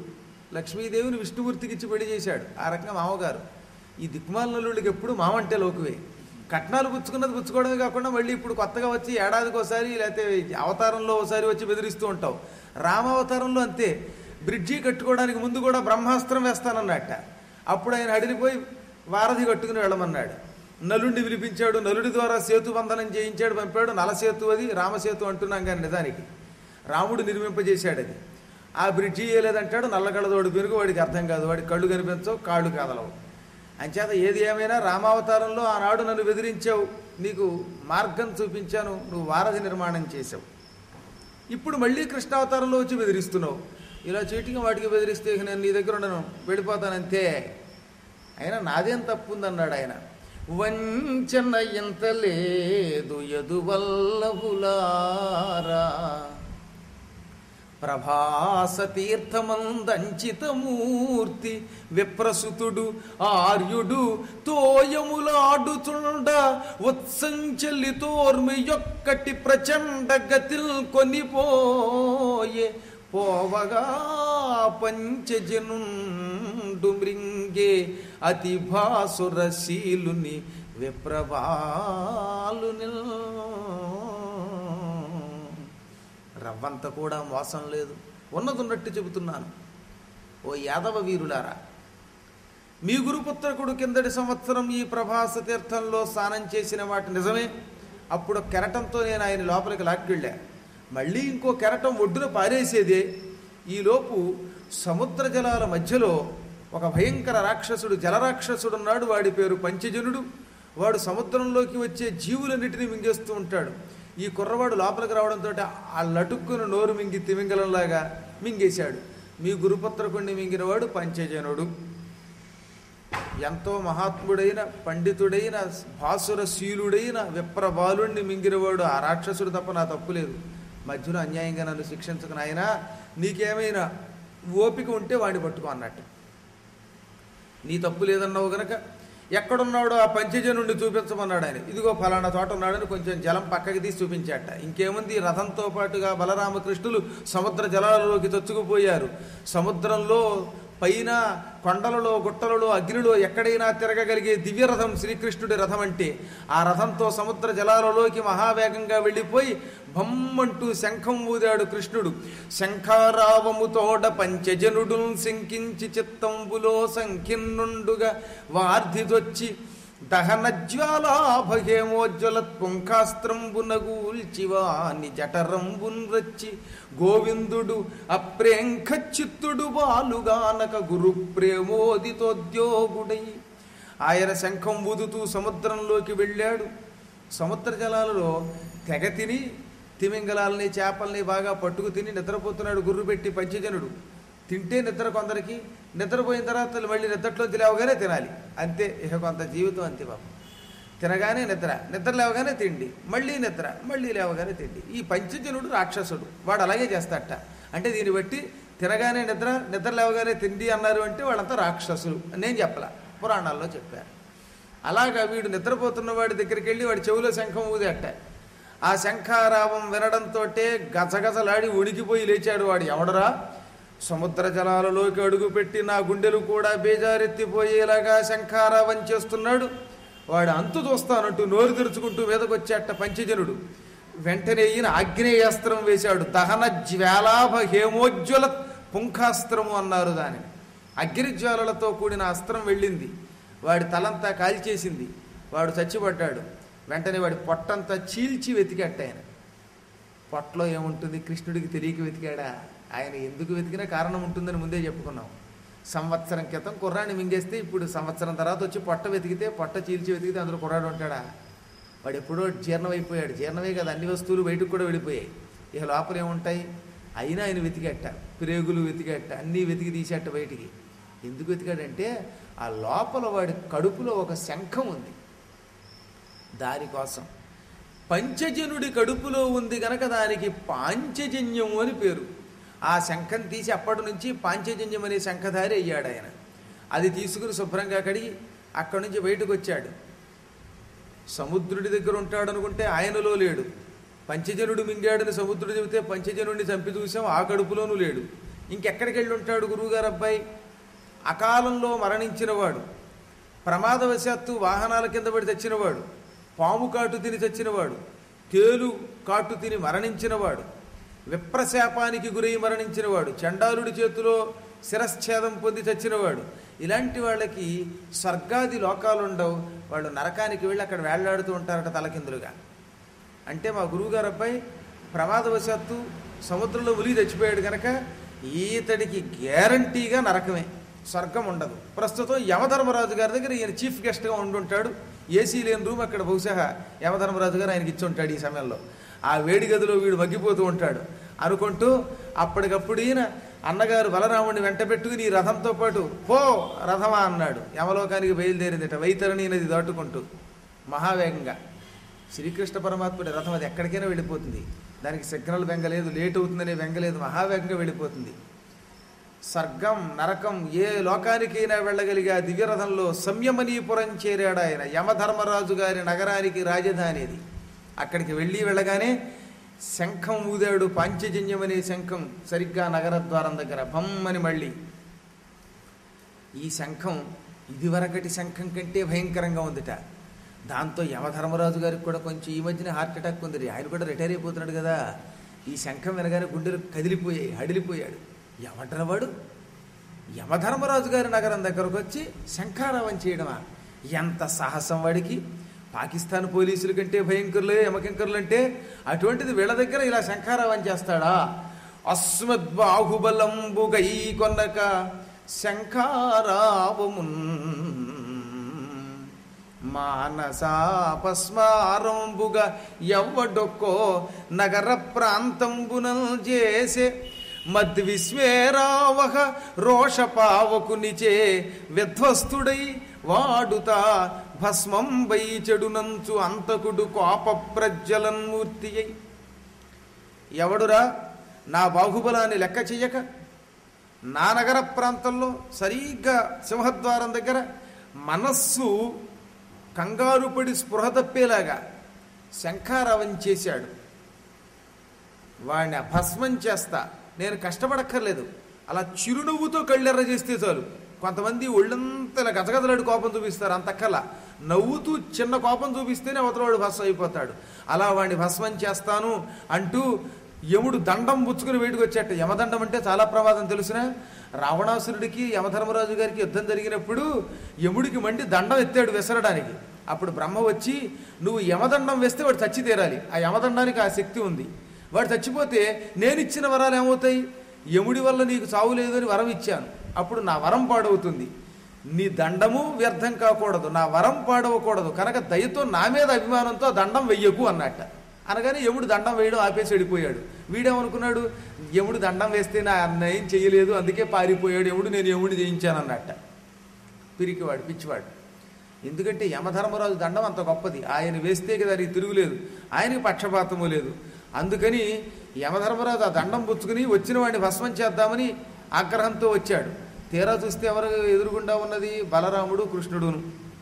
లక్ష్మీదేవిని విష్ణుమూర్తికి ఇచ్చి పెళ్లి చేశాడు ఆ రకంగా మామగారు ఈ దిక్మాలనుడికి ఎప్పుడు మామంటే లోకువే కట్నాలు పుచ్చుకున్నది పుచ్చుకోవడమే కాకుండా మళ్ళీ ఇప్పుడు కొత్తగా వచ్చి ఏడాదికి ఒకసారి లేకపోతే అవతారంలో ఒకసారి వచ్చి బెదిరిస్తూ ఉంటావు రామావతారంలో అంతే బ్రిడ్జి కట్టుకోవడానికి ముందు కూడా బ్రహ్మాస్త్రం వేస్తానన్నట్ట అప్పుడు ఆయన అడిగిపోయి వారధి కట్టుకుని వెళ్ళమన్నాడు నలుడిని పిలిపించాడు నలుడి ద్వారా సేతు బంధనం చేయించాడు పంపాడు నలసేతు అది రామసేతు అంటున్నాం కానీ నిజానికి రాముడు నిర్మింపజేశాడు అది ఆ బ్రిడ్జి వేయలేదంటాడు నల్లకళ్ళదోడు పెరుగు వాడికి అర్థం కాదు వాడికి కళ్ళు కనిపించవు కాళ్ళు కాదలవు అంచేత ఏది ఏమైనా రామావతారంలో ఆనాడు నన్ను బెదిరించావు నీకు మార్గం చూపించాను నువ్వు వారధి నిర్మాణం చేసావు ఇప్పుడు మళ్ళీ కృష్ణావతారంలో వచ్చి బెదిరిస్తున్నావు ఇలా చీటికి వాటికి బెదిరిస్తే ఇక నేను నీ దగ్గర ఉండను వెళ్ళిపోతానంతే అయినా నాదేం తప్పు ఉందన్నాడు ఆయన వంచన ఎంత లేదు యదువల్లభులారా ప్రభాస తీర్థమందంచితమూర్తి విప్రసుతుడు ఆర్యుడు తోయములాడుచుండ ఉత్సంచలితోర్మి యొక్కటి ప్రచండ గతిల్ కొనిపోయే పోవగా పంచజనుండు మృంగే అతి భాసురశీలుని విప్రభాలుని రవ్వంత కూడా మోసం లేదు ఉన్నది ఉన్నట్టు చెబుతున్నాను ఓ యాదవ వీరులారా మీ గురుపుత్రకుడు కిందటి సంవత్సరం ఈ ప్రభాస తీర్థంలో స్నానం చేసిన వాటి నిజమే అప్పుడు కెరటంతో నేను ఆయన లోపలికి లాక్కెళ్ళా మళ్ళీ ఇంకో కెరటం ఒడ్డున పారేసేదే ఈలోపు సముద్ర జలాల మధ్యలో ఒక భయంకర రాక్షసుడు జలరాక్షసుడు ఉన్నాడు వాడి పేరు పంచజనుడు వాడు సముద్రంలోకి వచ్చే జీవులన్నిటినీ మింగేస్తూ ఉంటాడు ఈ కుర్రవాడు లోపలికి రావడంతో ఆ లటుక్కును నోరు మింగి తిమింగలంలాగా మింగేశాడు మీ గురుపుత్రకుణ్ణి మింగినవాడు పంచజనుడు ఎంతో మహాత్ముడైన పండితుడైన భాసురశీలుడైన విప్రబాలుణ్ణి మింగినవాడు ఆ రాక్షసుడు తప్ప నా తప్పు లేదు మధ్యలో అన్యాయంగా నన్ను శిక్షించక నాయన నీకేమైనా ఓపిక ఉంటే వాడిని పట్టుకో అన్నట్టు నీ తప్పు లేదన్నావు గనక ఎక్కడున్నాడో ఆ పంచజనుండి చూపించమన్నాడు ఆయన ఇదిగో ఫలానా చోట ఉన్నాడని కొంచెం జలం పక్కకి తీసి చూపించాట ఇంకేముంది రథంతో పాటుగా బలరామకృష్ణులు సముద్ర జలాలలోకి చొచ్చుకుపోయారు సముద్రంలో పైన కొండలలో గుట్టలలో అగ్నిలో ఎక్కడైనా తిరగగలిగే దివ్య రథం శ్రీకృష్ణుడి రథం అంటే ఆ రథంతో సముద్ర జలాలలోకి మహావేగంగా వెళ్ళిపోయి భమ్మంటూ శంఖం ఊదాడు కృష్ణుడు శంఖారావముతోడ పంచజనుడు శంకించి చిత్తంబులో సంఖ్యన్నుండుగా వార్ధిదొచ్చి దహన జ్వాలాభహేమోజ్వల పుంఖాస్త్రంబునగూల్చివాని జఠరంబున్ రచ్చి గోవిందుడు అప్రేంఖ చిత్తుడు బాలుగానక గురు ప్రేమోదితోద్యోగుడై ఆయన శంఖం ఊదుతూ సముద్రంలోకి వెళ్ళాడు సముద్ర జలాలలో తెగ తిని తిమింగలాలని చేపల్ని బాగా పట్టుకు తిని నిద్రపోతున్నాడు గుర్రు పెట్టి పంచజనుడు తింటే నిద్ర కొందరికి నిద్రపోయిన తర్వాత మళ్ళీ నిద్రలో లేవగానే తినాలి అంతే ఇక కొంత జీవితం అంతే పాపం తినగానే నిద్ర నిద్ర లేవగానే తిండి మళ్ళీ నిద్ర మళ్ళీ లేవగానే తిండి ఈ పంచజనుడు రాక్షసుడు వాడు అలాగే చేస్తాడట అంటే దీన్ని బట్టి తినగానే నిద్ర నిద్ర లేవగానే తిండి అన్నారు అంటే వాళ్ళంతా రాక్షసులు నేను చెప్పలా పురాణాల్లో చెప్పారు అలాగా వీడు నిద్రపోతున్న వాడి దగ్గరికి వెళ్ళి వాడి చెవులో శంఖం ఊదేట ఆ శంఖారావం వినడంతో గజగజలాడి ఉడికిపోయి లేచాడు వాడు ఎవడరా సముద్ర జలాలలోకి అడుగుపెట్టి నా గుండెలు కూడా బేజారెత్తిపోయేలాగా శంఖారావం చేస్తున్నాడు వాడు అంతు చూస్తానంటూ నోరు తెరుచుకుంటూ మీదకొచ్చేట పంచజనుడు వెంటనే ఈయన ఆగ్నేయాస్త్రం వేశాడు దహన జ్వాలాభ హేమోజ్వల పుంఖాస్త్రము అన్నారు దానిని అగ్నిజ్వాలలతో కూడిన అస్త్రం వెళ్ళింది వాడి తలంతా కాల్చేసింది వాడు చచ్చిపడ్డాడు వెంటనే వాడి పొట్టంతా చీల్చి వెతికట్ట ఆయన పొట్టలో ఏముంటుంది కృష్ణుడికి తెలియక వెతికాడా ఆయన ఎందుకు వెతికినా కారణం ఉంటుందని ముందే చెప్పుకున్నాం సంవత్సరం క్రితం కుర్రాన్ని మింగేస్తే ఇప్పుడు సంవత్సరం తర్వాత వచ్చి పొట్ట వెతికితే పొట్ట చీల్చి వెతికితే అందులో కుర్రాడు ఉంటాడా వాడు ఎప్పుడో జీర్ణమైపోయాడు జీర్ణమే కదా అన్ని వస్తువులు బయటకు కూడా వెళ్ళిపోయాయి ఇక లోపల ఏముంటాయి అయినా ఆయన వెతికట్ట ప్రేగులు వెతికట్ట అన్నీ వెతికి తీసేట బయటికి ఎందుకు వెతికాడంటే ఆ లోపల వాడి కడుపులో ఒక శంఖం ఉంది దానికోసం పంచజనుడి కడుపులో ఉంది గనక దానికి పాంచజన్యము అని పేరు ఆ శంఖం తీసి అప్పటి నుంచి పాంచజన్యం అనే శంఖధారి అయ్యాడు ఆయన అది తీసుకుని శుభ్రంగా కడిగి అక్కడి నుంచి బయటకు వచ్చాడు సముద్రుడి దగ్గర ఉంటాడు అనుకుంటే ఆయనలో లేడు పంచజనుడు మింగాడని సముద్రుడు చెబితే పంచజనుడిని చంపి చూసాం ఆ కడుపులోనూ లేడు ఇంకెక్కడికి వెళ్ళి ఉంటాడు గురువుగారు అబ్బాయి అకాలంలో మరణించినవాడు ప్రమాదవశాత్తు వాహనాల కింద పడి తెచ్చినవాడు పాము కాటు తిని తెచ్చినవాడు తేలు కాటు తిని మరణించినవాడు విప్రశాపానికి గురై మరణించినవాడు చండాలుడి చేతిలో శిరశ్ఛేదం పొంది చచ్చినవాడు ఇలాంటి వాళ్ళకి స్వర్గాది లోకాలు ఉండవు వాళ్ళు నరకానికి వెళ్ళి అక్కడ వేళ్లాడుతూ ఉంటారట తలకిందులుగా అంటే మా గురువుగారు అబ్బాయి ప్రమాదవశాత్తు సముద్రంలో ఉలిగి చచ్చిపోయాడు కనుక ఈతడికి గ్యారంటీగా నరకమే స్వర్గం ఉండదు ప్రస్తుతం యమధర్మరాజు గారి దగ్గర ఈయన చీఫ్ గెస్ట్గా ఉండుంటాడు ఏసీ లేని రూమ్ అక్కడ బహుశా యమధర్మరాజు గారు ఆయనకి ఇచ్చి ఉంటాడు ఈ సమయంలో ఆ వేడి గదిలో వీడు మగ్గిపోతూ ఉంటాడు అనుకుంటూ అప్పటికప్పుడు ఈయన అన్నగారు బలరాముడిని వెంట పెట్టుకుని ఈ రథంతో పాటు పో రథమా అన్నాడు యమలోకానికి బయలుదేరిందట వైతరణి నది దాటుకుంటూ మహావేగంగా శ్రీకృష్ణ పరమాత్ముడి రథం అది ఎక్కడికైనా వెళ్ళిపోతుంది దానికి సిగ్నల్ వెంగలేదు లేట్ అవుతుందనే వెంగలేదు మహావేగంగా వెళ్ళిపోతుంది స్వర్గం నరకం ఏ లోకానికైనా వెళ్ళగలిగే ఆ దివ్యరథంలో సంయమనీపురం చేరాడు ఆయన యమధర్మరాజు గారి నగరానికి రాజధాని అది అక్కడికి వెళ్ళి వెళ్ళగానే శంఖం ఊదాడు పాంచజన్యం అనే శంఖం సరిగ్గా నగరద్వారం దగ్గర బమ్మని మళ్ళీ ఈ శంఖం ఇదివరకటి శంఖం కంటే భయంకరంగా ఉందిట దాంతో యమధర్మరాజు గారికి కూడా కొంచెం ఈ మధ్యన హార్ట్ అటాక్ ఉంది ఆయన కూడా రిటైర్ అయిపోతున్నాడు కదా ఈ శంఖం వినగానే గుండెలు కదిలిపోయాయి హడిలిపోయాడు ఏమంటారు వాడు యమధర్మరాజు గారి నగరం దగ్గరకు వచ్చి శంఖారావం చేయడమా ఎంత సాహసం వాడికి పాకిస్తాన్ పోలీసుల కంటే భయంకరులే యమకింకరులు అంటే అటువంటిది వీళ్ళ దగ్గర ఇలా శంఖారావం చేస్తాడా అస్మద్బాహుబలంబుగై కొన్నక శంఖారావమున్ మానసాపస్మారంబుగా ఎవ్వడొక్కో నగర ప్రాంతంబునం చేసే మద్విశ్వేరావహ రోషపావకునిచే విధ్వస్తుడై వాడుతా భస్మం వై చెడునంచు అంతకుడు కోప ప్రజ్వలన్మూర్తి అయి ఎవడురా నా బాహుబలాన్ని లెక్క చెయ్యక నా నగర ప్రాంతంలో సరిగ్గా సింహద్వారం దగ్గర మనస్సు కంగారు పడి స్పృహ తప్పేలాగా శంఖారావం చేశాడు వాడిని భస్మం చేస్తా నేను కష్టపడక్కర్లేదు అలా చిరునవ్వుతో కళ్ళెర్ర చేస్తే చాలు కొంతమంది ఒళ్ళంతా ఇలా గజగజలాడు కోపం చూపిస్తారు అంతక్కల నవ్వుతూ చిన్న కోపం చూపిస్తేనే అవతలవాడు భస్మం అయిపోతాడు అలా వాడిని భస్మం చేస్తాను అంటూ యముడు దండం పుచ్చుకుని బయటకు వచ్చాట యమదండం అంటే చాలా ప్రమాదం తెలుసిన రావణాసురుడికి యమధర్మరాజు గారికి యుద్ధం జరిగినప్పుడు యముడికి మండి దండం ఎత్తాడు విసరడానికి అప్పుడు బ్రహ్మ వచ్చి నువ్వు యమదండం వేస్తే వాడు చచ్చి తీరాలి ఆ యమదండానికి ఆ శక్తి ఉంది వాడు చచ్చిపోతే నేను ఇచ్చిన వరాలు ఏమవుతాయి యముడి వల్ల నీకు చావు లేదు అని వరం ఇచ్చాను అప్పుడు నా వరం పాడవుతుంది నీ దండము వ్యర్థం కాకూడదు నా వరం పాడవకూడదు కనుక దయతో నా మీద అభిమానంతో దండం వెయ్యకు అన్నట్ట అనగానే యముడు దండం వేయడం ఆపేసి వెళ్ళిపోయాడు వీడేమనుకున్నాడు యముడు దండం వేస్తే నా ఏం చేయలేదు అందుకే పారిపోయాడు యముడు నేను యముడిని జయించాను అన్నట్ట పిరికివాడు పిచ్చివాడు ఎందుకంటే యమధర్మరాజు దండం అంత గొప్పది ఆయన వేస్తే కదా అది తిరుగులేదు ఆయనకి పక్షపాతము లేదు అందుకని యమధర్మరాజు ఆ దండం పుచ్చుకుని వచ్చిన వాడిని భస్మం చేద్దామని ఆగ్రహంతో వచ్చాడు తీరా చూస్తే ఎవరు ఎదురుగుండా ఉన్నది బలరాముడు కృష్ణుడును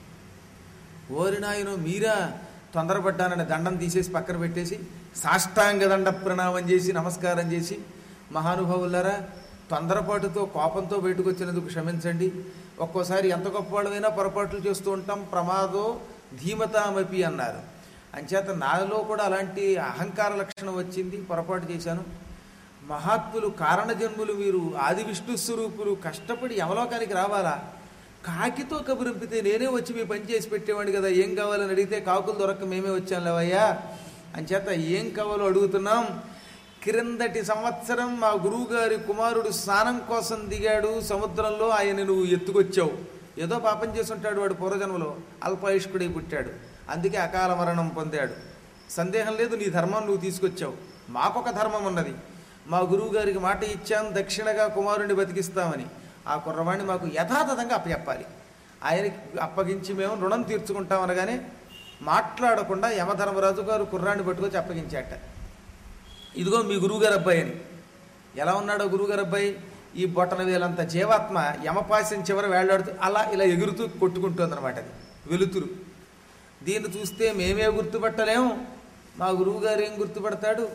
ఓరి నాయను మీరా తొందరపడ్డానని దండం తీసేసి పక్కన పెట్టేసి సాష్టాంగ దండ ప్రణామం చేసి నమస్కారం చేసి మహానుభావులారా తొందరపాటుతో కోపంతో బయటకు వచ్చినందుకు క్షమించండి ఒక్కోసారి ఎంత గొప్పవాళ్ళమైనా పొరపాట్లు చేస్తూ ఉంటాం ప్రమాదో ధీమతామపి అన్నారు అంచేత నాలో కూడా అలాంటి అహంకార లక్షణం వచ్చింది పొరపాటు చేశాను మహాత్ములు కారణజన్ములు మీరు ఆది విష్ణు స్వరూపులు కష్టపడి యమలోకానికి రావాలా కాకితో కబురింపితే నేనే వచ్చి మీ పని చేసి పెట్టేవాడిని కదా ఏం కావాలని అడిగితే కాకులు దొరక్క మేమే వచ్చాం లేవయ్యా అంచేత ఏం కావాలో అడుగుతున్నాం క్రిందటి సంవత్సరం మా గురువు గారి కుమారుడు స్నానం కోసం దిగాడు సముద్రంలో ఆయన నువ్వు ఎత్తుకొచ్చావు ఏదో పాపం చేసి ఉంటాడు వాడు పూర్వజన్మలో అల్పాయుష్కుడై పుట్టాడు అందుకే అకాల మరణం పొందాడు సందేహం లేదు నీ ధర్మం నువ్వు తీసుకొచ్చావు మాకొక ధర్మం ఉన్నది మా గురువు గారికి మాట ఇచ్చాం దక్షిణగా కుమారుణ్ణి బతికిస్తామని ఆ కుర్రవాణ్ణి మాకు యథాతథంగా అప్పచెప్పాలి ఆయనకి అప్పగించి మేము రుణం తీర్చుకుంటాం అనగానే మాట్లాడకుండా యమధర్మరాజు గారు కుర్రాన్ని పట్టుకొచ్చి అప్పగించాట ఇదిగో మీ గురువుగారు అబ్బాయి అని ఎలా ఉన్నాడో గురువుగారు అబ్బాయి ఈ బొట్టన వేలంత జీవాత్మ యమపాశం చివర వేలాడుతూ అలా ఇలా ఎగురుతూ కొట్టుకుంటుంది అనమాట అది వెలుతురు దీన్ని చూస్తే మేమే గుర్తుపట్టలేము మా గురువుగారు ఏం గుర్తుపడతాడు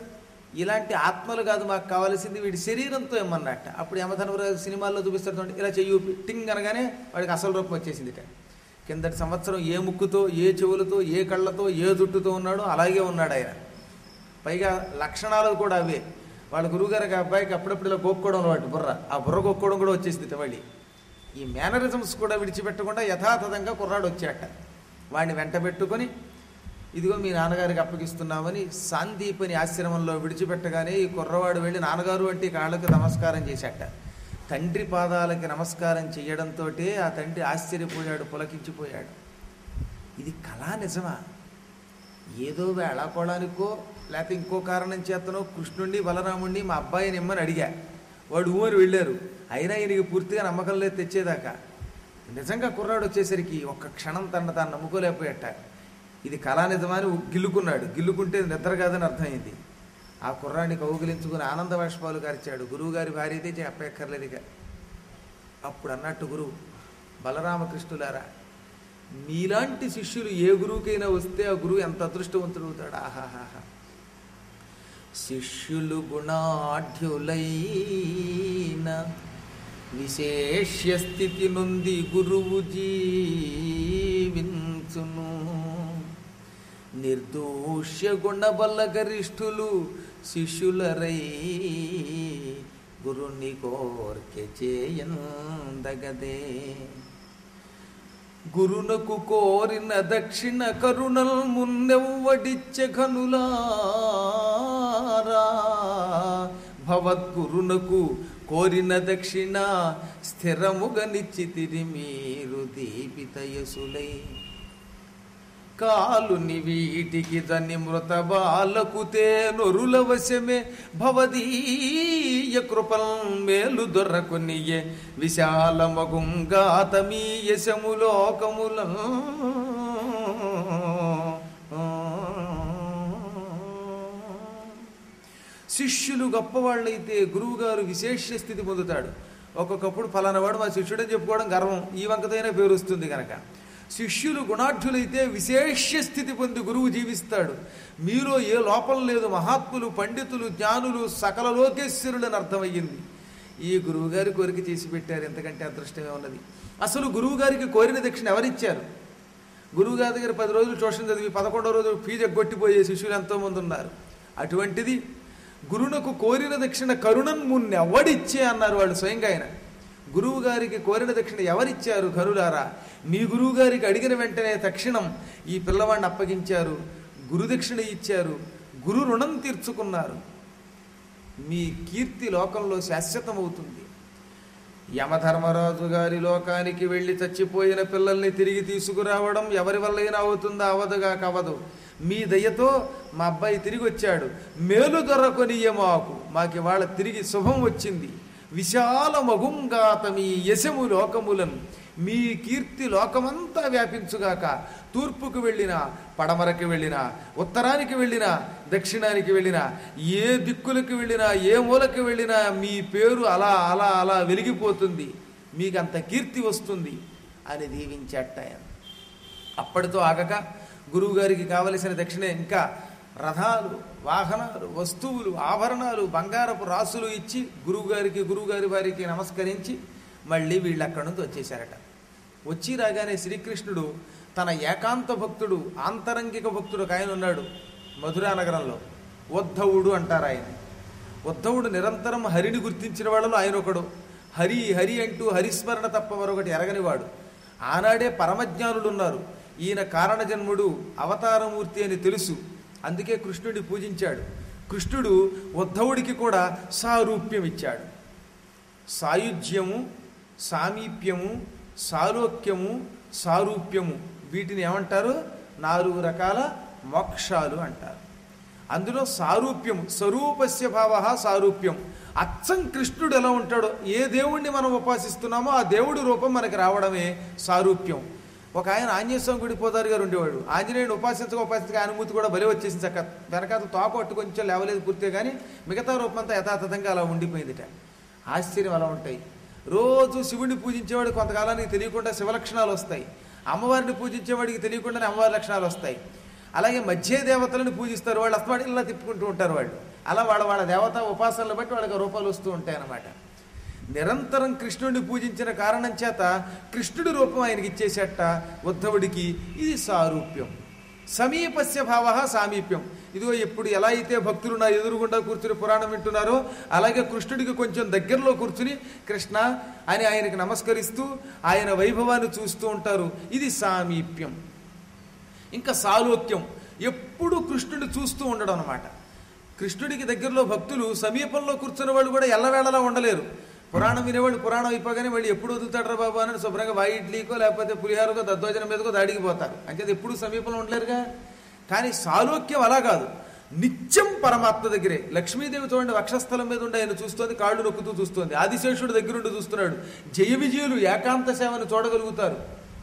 ఇలాంటి ఆత్మలు కాదు మాకు కావాల్సింది వీడి శరీరంతో ఇమ్మన్నట్ట అప్పుడు యమధర్మరాజు సినిమాల్లో చూపిస్తాడు చూడండి, ఇలా చెయ్యి ఊపి టింగ్ అనగానే వాడికి అసలు రూపం వచ్చేసింది ఇట కిందటి సంవత్సరం ఏ ముక్కుతో ఏ చెవులతో ఏ కళ్ళతో ఏ జుట్టుతో ఉన్నాడో అలాగే ఉన్నాడు ఆయన పైగా లక్షణాలు కూడా అవే వాళ్ళ గురువుగారికి ఆ అబ్బాయికి అప్పుడప్పుడు ఇలా గోక్కోవడం వాటి బుర్ర ఆ బుర్ర గోక్కోవడం కూడా వచ్చేసింది మళ్ళీ ఈ మేనరిజమ్స్ కూడా విడిచిపెట్టకుండా యథాతథంగా కుర్రాడు వచ్చాట వాడిని వెంటబెట్టుకొని ఇదిగో మీ నాన్నగారికి అప్పగిస్తున్నామని సాందీపని ఆశ్రమంలో విడిచిపెట్టగానే ఈ కుర్రవాడు వెళ్ళి నాన్నగారు అంటే కాళ్ళకు నమస్కారం చేశాట తండ్రి పాదాలకి నమస్కారం చేయడంతో ఆ తండ్రి ఆశ్చర్యపోయాడు పులకించిపోయాడు ఇది కళా నిజమా ఏదో వేళాకోళానికో లేకపోతే ఇంకో కారణం చేతనో కృష్ణుణ్ణి బలరాముణ్ణి మా అబ్బాయిని ఇమ్మని అడిగా వాడు ఊమని వెళ్ళారు అయినా ఈయనకి పూర్తిగా నమ్మకం లేదు తెచ్చేదాకా నిజంగా కుర్రాడు వచ్చేసరికి ఒక్క క్షణం తన తాను నమ్ముకోలేకపోయట ఇది కళా నిజమని గిల్లుకున్నాడు గిల్లుకుంటే నిద్ర కాదని అర్థమైంది ఆ కుర్రాడిని కౌగిలించుకుని ఆనంద బాష్పాలు గారిచాడు గురువు గారి భార్య అయితే చెప్పక్కర్లేదు ఇక అప్పుడు అన్నట్టు గురువు బలరామకృష్ణులారా మీలాంటి శిష్యులు ఏ గురువుకైనా వస్తే ఆ గురువు ఎంత అదృష్టవంతుడు అవుతాడు ఆహాహాహా శిష్యులు గుణాఢ్యులైన విశేష్య స్థితి నుండి గురువు జీవించును నిర్దోష్య గుణబల గరిష్ఠులు శిష్యులరై గురుని కోర్కె చేయందగదే గురునకు కోరిన దక్షిణ కరుణల్ మున్నెవ్వడిచ్చ ఘనులారా భవద్గురునకు కోరిన దక్షిణ స్థిరముగా నిచ్చితిరి మీరు దీపితయసులై కాలుని వీటికి దని మృత బాలకుతే నొరుల వశమే భవదీయ కృపల్ మేలు దొరకొనియే విశాలమగుంగాతమీ యశములోకముల శిష్యులు గొప్పవాళ్ళైతే గురువుగారు విశేష స్థితి పొందుతాడు ఒక్కొక్కప్పుడు ఫలానా వాడు మా శిష్యుడని చెప్పుకోవడం గర్వం ఈ వంకతైనా పేరు వస్తుంది కనుక శిష్యులు గుణాఢ్యులైతే విశేష స్థితి పొంది గురువు జీవిస్తాడు మీలో ఏ లోపం లేదు మహాత్ములు పండితులు జ్ఞానులు సకల లోకేశ్వరులని అర్థమయ్యింది ఈ గురువుగారి కోరిక చేసి పెట్టారు ఎంతకంటే అదృష్టమే ఉన్నది అసలు గురువుగారికి కోరిన దక్షిణ ఎవరిచ్చారు గురువుగారి దగ్గర పది రోజులు ట్యూషన్ చదివి పదకొండో రోజు ఫీజు ఎగ్గొట్టిపోయే శిష్యులు ఎంతోమంది ఉన్నారు అటువంటిది గురువునకు కోరిన దక్షిణ కరుణన్ మున్ని ఎవడిచ్చే అన్నారు వాళ్ళు స్వయంగా ఆయన గురువు గారికి కోరిన దక్షిణ ఎవరిచ్చారు కరులారా మీ గురువు గారికి అడిగిన వెంటనే తక్షణం ఈ పిల్లవాడిని అప్పగించారు గురుదక్షిణ ఇచ్చారు గురు రుణం తీర్చుకున్నారు మీ కీర్తి లోకంలో శాశ్వతమవుతుంది యమధర్మరాజు గారి లోకానికి వెళ్ళి చచ్చిపోయిన పిల్లల్ని తిరిగి తీసుకురావడం ఎవరి వల్లైనా అవుతుందా అవదుగా కవదు మీ దయతో మా అబ్బాయి తిరిగి వచ్చాడు మేలు దొరకొనియ మాకు మాకు ఇవాళ తిరిగి శుభం వచ్చింది విశాల మగుంగాత మీ యశము లోకములను మీ కీర్తి లోకమంతా వ్యాపించుగాక తూర్పుకు వెళ్ళినా పడమరకి వెళ్ళినా ఉత్తరానికి వెళ్ళినా దక్షిణానికి వెళ్ళినా ఏ దిక్కులకు వెళ్ళినా ఏ మూలకి వెళ్ళినా మీ పేరు అలా అలా అలా వెలిగిపోతుంది మీకు అంత కీర్తి వస్తుంది అని దీవించట ఆయన అప్పటితో ఆగక గురువుగారికి కావలసిన దక్షిణ ఇంకా రథాలు వాహనాలు వస్తువులు ఆభరణాలు బంగారపు రాసులు ఇచ్చి గురువుగారికి గురువుగారి వారికి నమస్కరించి మళ్ళీ వీళ్ళు అక్కడి నుంచి వచ్చేసారట వచ్చి రాగానే శ్రీకృష్ణుడు తన ఏకాంత భక్తుడు ఆంతరంగిక భక్తుడు ఒక ఆయన ఉన్నాడు మధురా నగరంలో ఉద్ధవుడు అంటారు ఆయన ఉద్ధవుడు నిరంతరం హరిని గుర్తించిన వాళ్ళలో ఆయన ఒకడు హరి హరి అంటూ హరిస్మరణ తప్ప మరొకటి ఎరగనివాడు ఆనాడే పరమజ్ఞానులు ఉన్నారు ఈయన కారణజన్ముడు అవతారమూర్తి అని తెలుసు అందుకే కృష్ణుడిని పూజించాడు కృష్ణుడు ఉద్ధవుడికి కూడా సారూప్యం ఇచ్చాడు సాయుధ్యము సామీప్యము సాలోక్యము సారూప్యము వీటిని ఏమంటారు నాలుగు రకాల మోక్షాలు అంటారు అందులో సారూప్యము స్వరూపస్య భావ సారూప్యం అచ్చం కృష్ణుడు ఎలా ఉంటాడో ఏ దేవుణ్ణి మనం ఉపాసిస్తున్నామో ఆ దేవుడి రూపం మనకి రావడమే సారూప్యం ఒక ఆయన ఆంజనేయ స్వామి గుడి పోతారు గారు ఉండేవాడు ఆంజనేయుడు ఉపాసించక ఉపాసించక అనుమతి కూడా బలి వచ్చేసింది చక్క వెనకాత తోక అట్టు కొంచెం లేవలేదు పూర్తిగా కానీ మిగతా రూపం అంతా యథాతథంగా అలా ఉండిపోయిందిట ఆశ్చర్యం అలా ఉంటాయి రోజు శివుడిని పూజించేవాడు కొంతకాలానికి తెలియకుండా శివలక్షణాలు వస్తాయి అమ్మవారిని పూజించేవాడికి తెలియకుండానే అమ్మవారి లక్షణాలు వస్తాయి అలాగే మధ్య దేవతలను పూజిస్తారు వాళ్ళు అస్తమాడి ఇలా తిప్పుకుంటూ ఉంటారు వాళ్ళు అలా వాళ్ళ వాళ్ళ దేవత ఉపాసనలు బట్టి వాళ్ళకి రూపాలు వస్తూ ఉంటాయి అన్నమాట నిరంతరం కృష్ణుడిని పూజించిన కారణం చేత కృష్ణుడి రూపం ఆయనకి ఇచ్చేసేట ఉద్ధవుడికి ఇది సారూప్యం సమీపస్య భావ సామీప్యం ఇదిగో ఇప్పుడు ఎలా అయితే భక్తులు నా ఎదురుగుండా కూర్చుని పురాణం వింటున్నారో అలాగే కృష్ణుడికి కొంచెం దగ్గరలో కూర్చుని కృష్ణ అని ఆయనకి నమస్కరిస్తూ ఆయన వైభవాన్ని చూస్తూ ఉంటారు ఇది సామీప్యం ఇంకా సాలోక్యం ఎప్పుడు కృష్ణుడిని చూస్తూ ఉండడం అనమాట కృష్ణుడికి దగ్గరలో భక్తులు సమీపంలో కూర్చున్న వాళ్ళు కూడా ఎల్లవేళలా ఉండలేరు పురాణం వినేవాళ్ళు పురాణం అయిపోగానే వాళ్ళు ఎప్పుడు వదులుతాడరా బాబు అని శుభ్రంగా వాయి ఇడ్లీకో లేకపోతే పులిహారకో దద్దోజనం మీదకో దాడికి పోతారు అంచేది ఎప్పుడు సమీపంలో ఉండలేరుగా కానీ సాలోక్యం అలా కాదు నిత్యం పరమాత్మ దగ్గరే లక్ష్మీదేవి చూడండి వక్షస్థలం మీద ఉండి ఆయన చూస్తోంది కాళ్ళు నొక్కుతూ చూస్తోంది ఆదిశేషుడు దగ్గరుండి చూస్తున్నాడు జయ విజయులు ఏకాంత సేవను చూడగలుగుతారు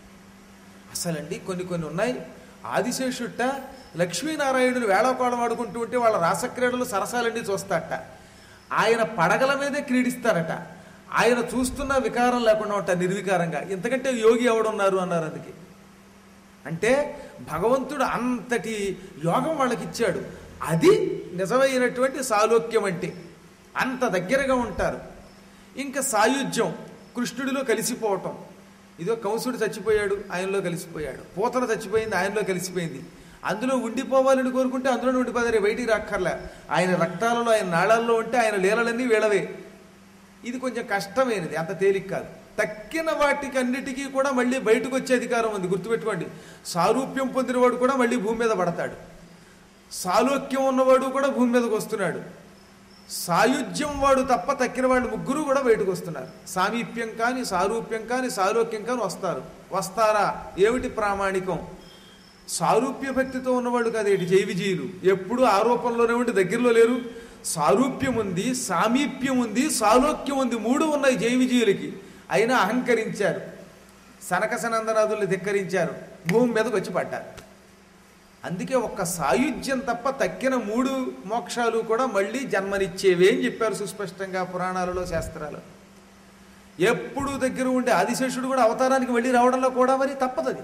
అసలండి కొన్ని కొన్ని ఉన్నాయి ఆదిశేషుట్ట లక్ష్మీనారాయణుడు వేళకోళం ఆడుకుంటూ ఉంటే వాళ్ళ రాసక్రీడలు సరసాలన్నీ చూస్తాట ఆయన పడగల మీదే క్రీడిస్తారట ఆయన చూస్తున్న వికారం లేకుండా ఉంటారు నిర్వికారంగా ఇంతకంటే యోగి ఎవడున్నారు అన్నారు అందుకే అంటే భగవంతుడు అంతటి యోగం వాళ్ళకి ఇచ్చాడు అది నిజమైనటువంటి సాలోక్యం అంటే అంత దగ్గరగా ఉంటారు ఇంకా సాయుధ్యం కృష్ణుడిలో కలిసిపోవటం ఇదో కంసుడు చచ్చిపోయాడు ఆయనలో కలిసిపోయాడు పూతన చచ్చిపోయింది ఆయనలో కలిసిపోయింది అందులో ఉండిపోవాలని కోరుకుంటే అందులోనే ఉండిపోతారు బయటికి రాక్కర్లే ఆయన రక్తాలలో ఆయన నాళాల్లో ఉంటే ఆయన లీలలన్నీ వీళ్ళవే ఇది కొంచెం కష్టమైనది అంత తేలిక కాదు తక్కిన వాటికి అన్నిటికీ కూడా మళ్ళీ బయటకు వచ్చే అధికారం ఉంది గుర్తుపెట్టుకోండి సారూప్యం పొందినవాడు కూడా మళ్ళీ భూమి మీద పడతాడు సాలోక్యం ఉన్నవాడు కూడా భూమి మీదకి వస్తున్నాడు సాయుధ్యం వాడు తప్ప తక్కిన వాళ్ళు ముగ్గురు కూడా బయటకు వస్తున్నారు సామీప్యం కానీ సారూప్యం కానీ సాలోక్యం కానీ వస్తారు వస్తారా ఏమిటి ప్రామాణికం సారూప్య భక్తితో ఉన్నవాళ్ళు కాదు ఏటి జై విజయులు ఎప్పుడు ఆరోపణలోనే ఉండి దగ్గరలో లేరు సారూప్యం ఉంది సామీప్యం ఉంది సాలోక్యం ఉంది మూడు ఉన్నాయి జై విజయులకి అయినా అహంకరించారు సనకసనందనాథుల్ని ధిక్కరించారు భూమి మీదకి వచ్చి పడ్డారు అందుకే ఒక్క సాయుధ్యం తప్ప తక్కిన మూడు మోక్షాలు కూడా మళ్ళీ జన్మనిచ్చేవే అని చెప్పారు సుస్పష్టంగా పురాణాలలో శాస్త్రాలు ఎప్పుడు దగ్గర ఉండే ఆదిశేషుడు కూడా అవతారానికి వెళ్ళి రావడంలో కూడా మరి తప్పదది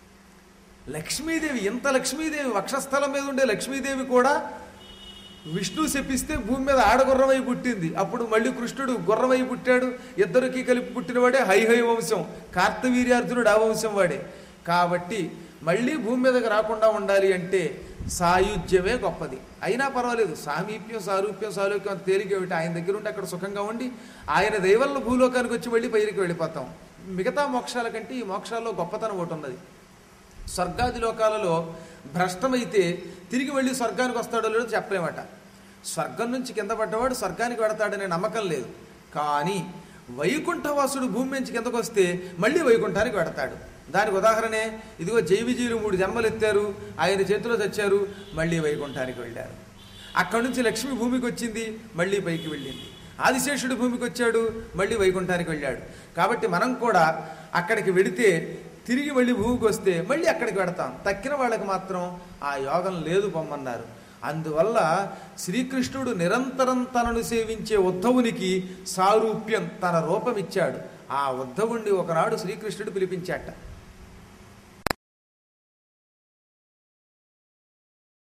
లక్ష్మీదేవి ఇంత లక్ష్మీదేవి వక్షస్థలం మీద ఉండే లక్ష్మీదేవి కూడా విష్ణు శపిస్తే భూమి మీద ఆడగుర్రమై పుట్టింది అప్పుడు మళ్ళీ కృష్ణుడు గుర్రమై పుట్టాడు ఇద్దరికి కలిపి పుట్టినవాడే హైహై వంశం కార్తవీర్యార్జునుడు ఆ వంశం వాడే కాబట్టి మళ్ళీ భూమి మీదకి రాకుండా ఉండాలి అంటే సాయుధ్యమే గొప్పది అయినా పర్వాలేదు సామీప్యం సారూప్యం సారూప్యం అంత తేలిక ఏమిటి ఆయన దగ్గర ఉండి అక్కడ సుఖంగా ఉండి ఆయన దైవల్ల భూలోకానికి వచ్చి మళ్ళీ పైరికి వెళ్ళిపోతాం మిగతా మోక్షాల కంటే ఈ మోక్షాల్లో గొప్పతనం ఒకటి ఉన్నది స్వర్గాది లోకాలలో భ్రష్టమైతే తిరిగి వెళ్ళి స్వర్గానికి వస్తాడో లేదో చెప్పలేమట స్వర్గం నుంచి కింద పడ్డవాడు స్వర్గానికి వెడతాడనే నమ్మకం లేదు కానీ వైకుంఠవాసుడు భూమి నుంచి కిందకు వస్తే మళ్ళీ వైకుంఠానికి వెడతాడు దానికి ఉదాహరణే ఇదిగో జైవిజీలు మూడు జన్మలు ఎత్తారు ఆయన చేతిలో తెచ్చారు మళ్ళీ వైకుంఠానికి వెళ్ళారు అక్కడి నుంచి లక్ష్మి భూమికి వచ్చింది మళ్ళీ పైకి వెళ్ళింది ఆదిశేషుడు భూమికి వచ్చాడు మళ్ళీ వైకుంఠానికి వెళ్ళాడు కాబట్టి మనం కూడా అక్కడికి వెడితే తిరిగి మళ్ళీ భూమికి వస్తే మళ్ళీ అక్కడికి వెడతాం తక్కిన వాళ్ళకి మాత్రం ఆ యోగం లేదు పొమ్మన్నారు అందువల్ల శ్రీకృష్ణుడు నిరంతరం తనను సేవించే ఉద్ధవునికి సారూప్యం తన రూపం ఇచ్చాడు ఆ ఉద్ధవుణ్ణి ఒకనాడు శ్రీకృష్ణుడు పిలిపించాట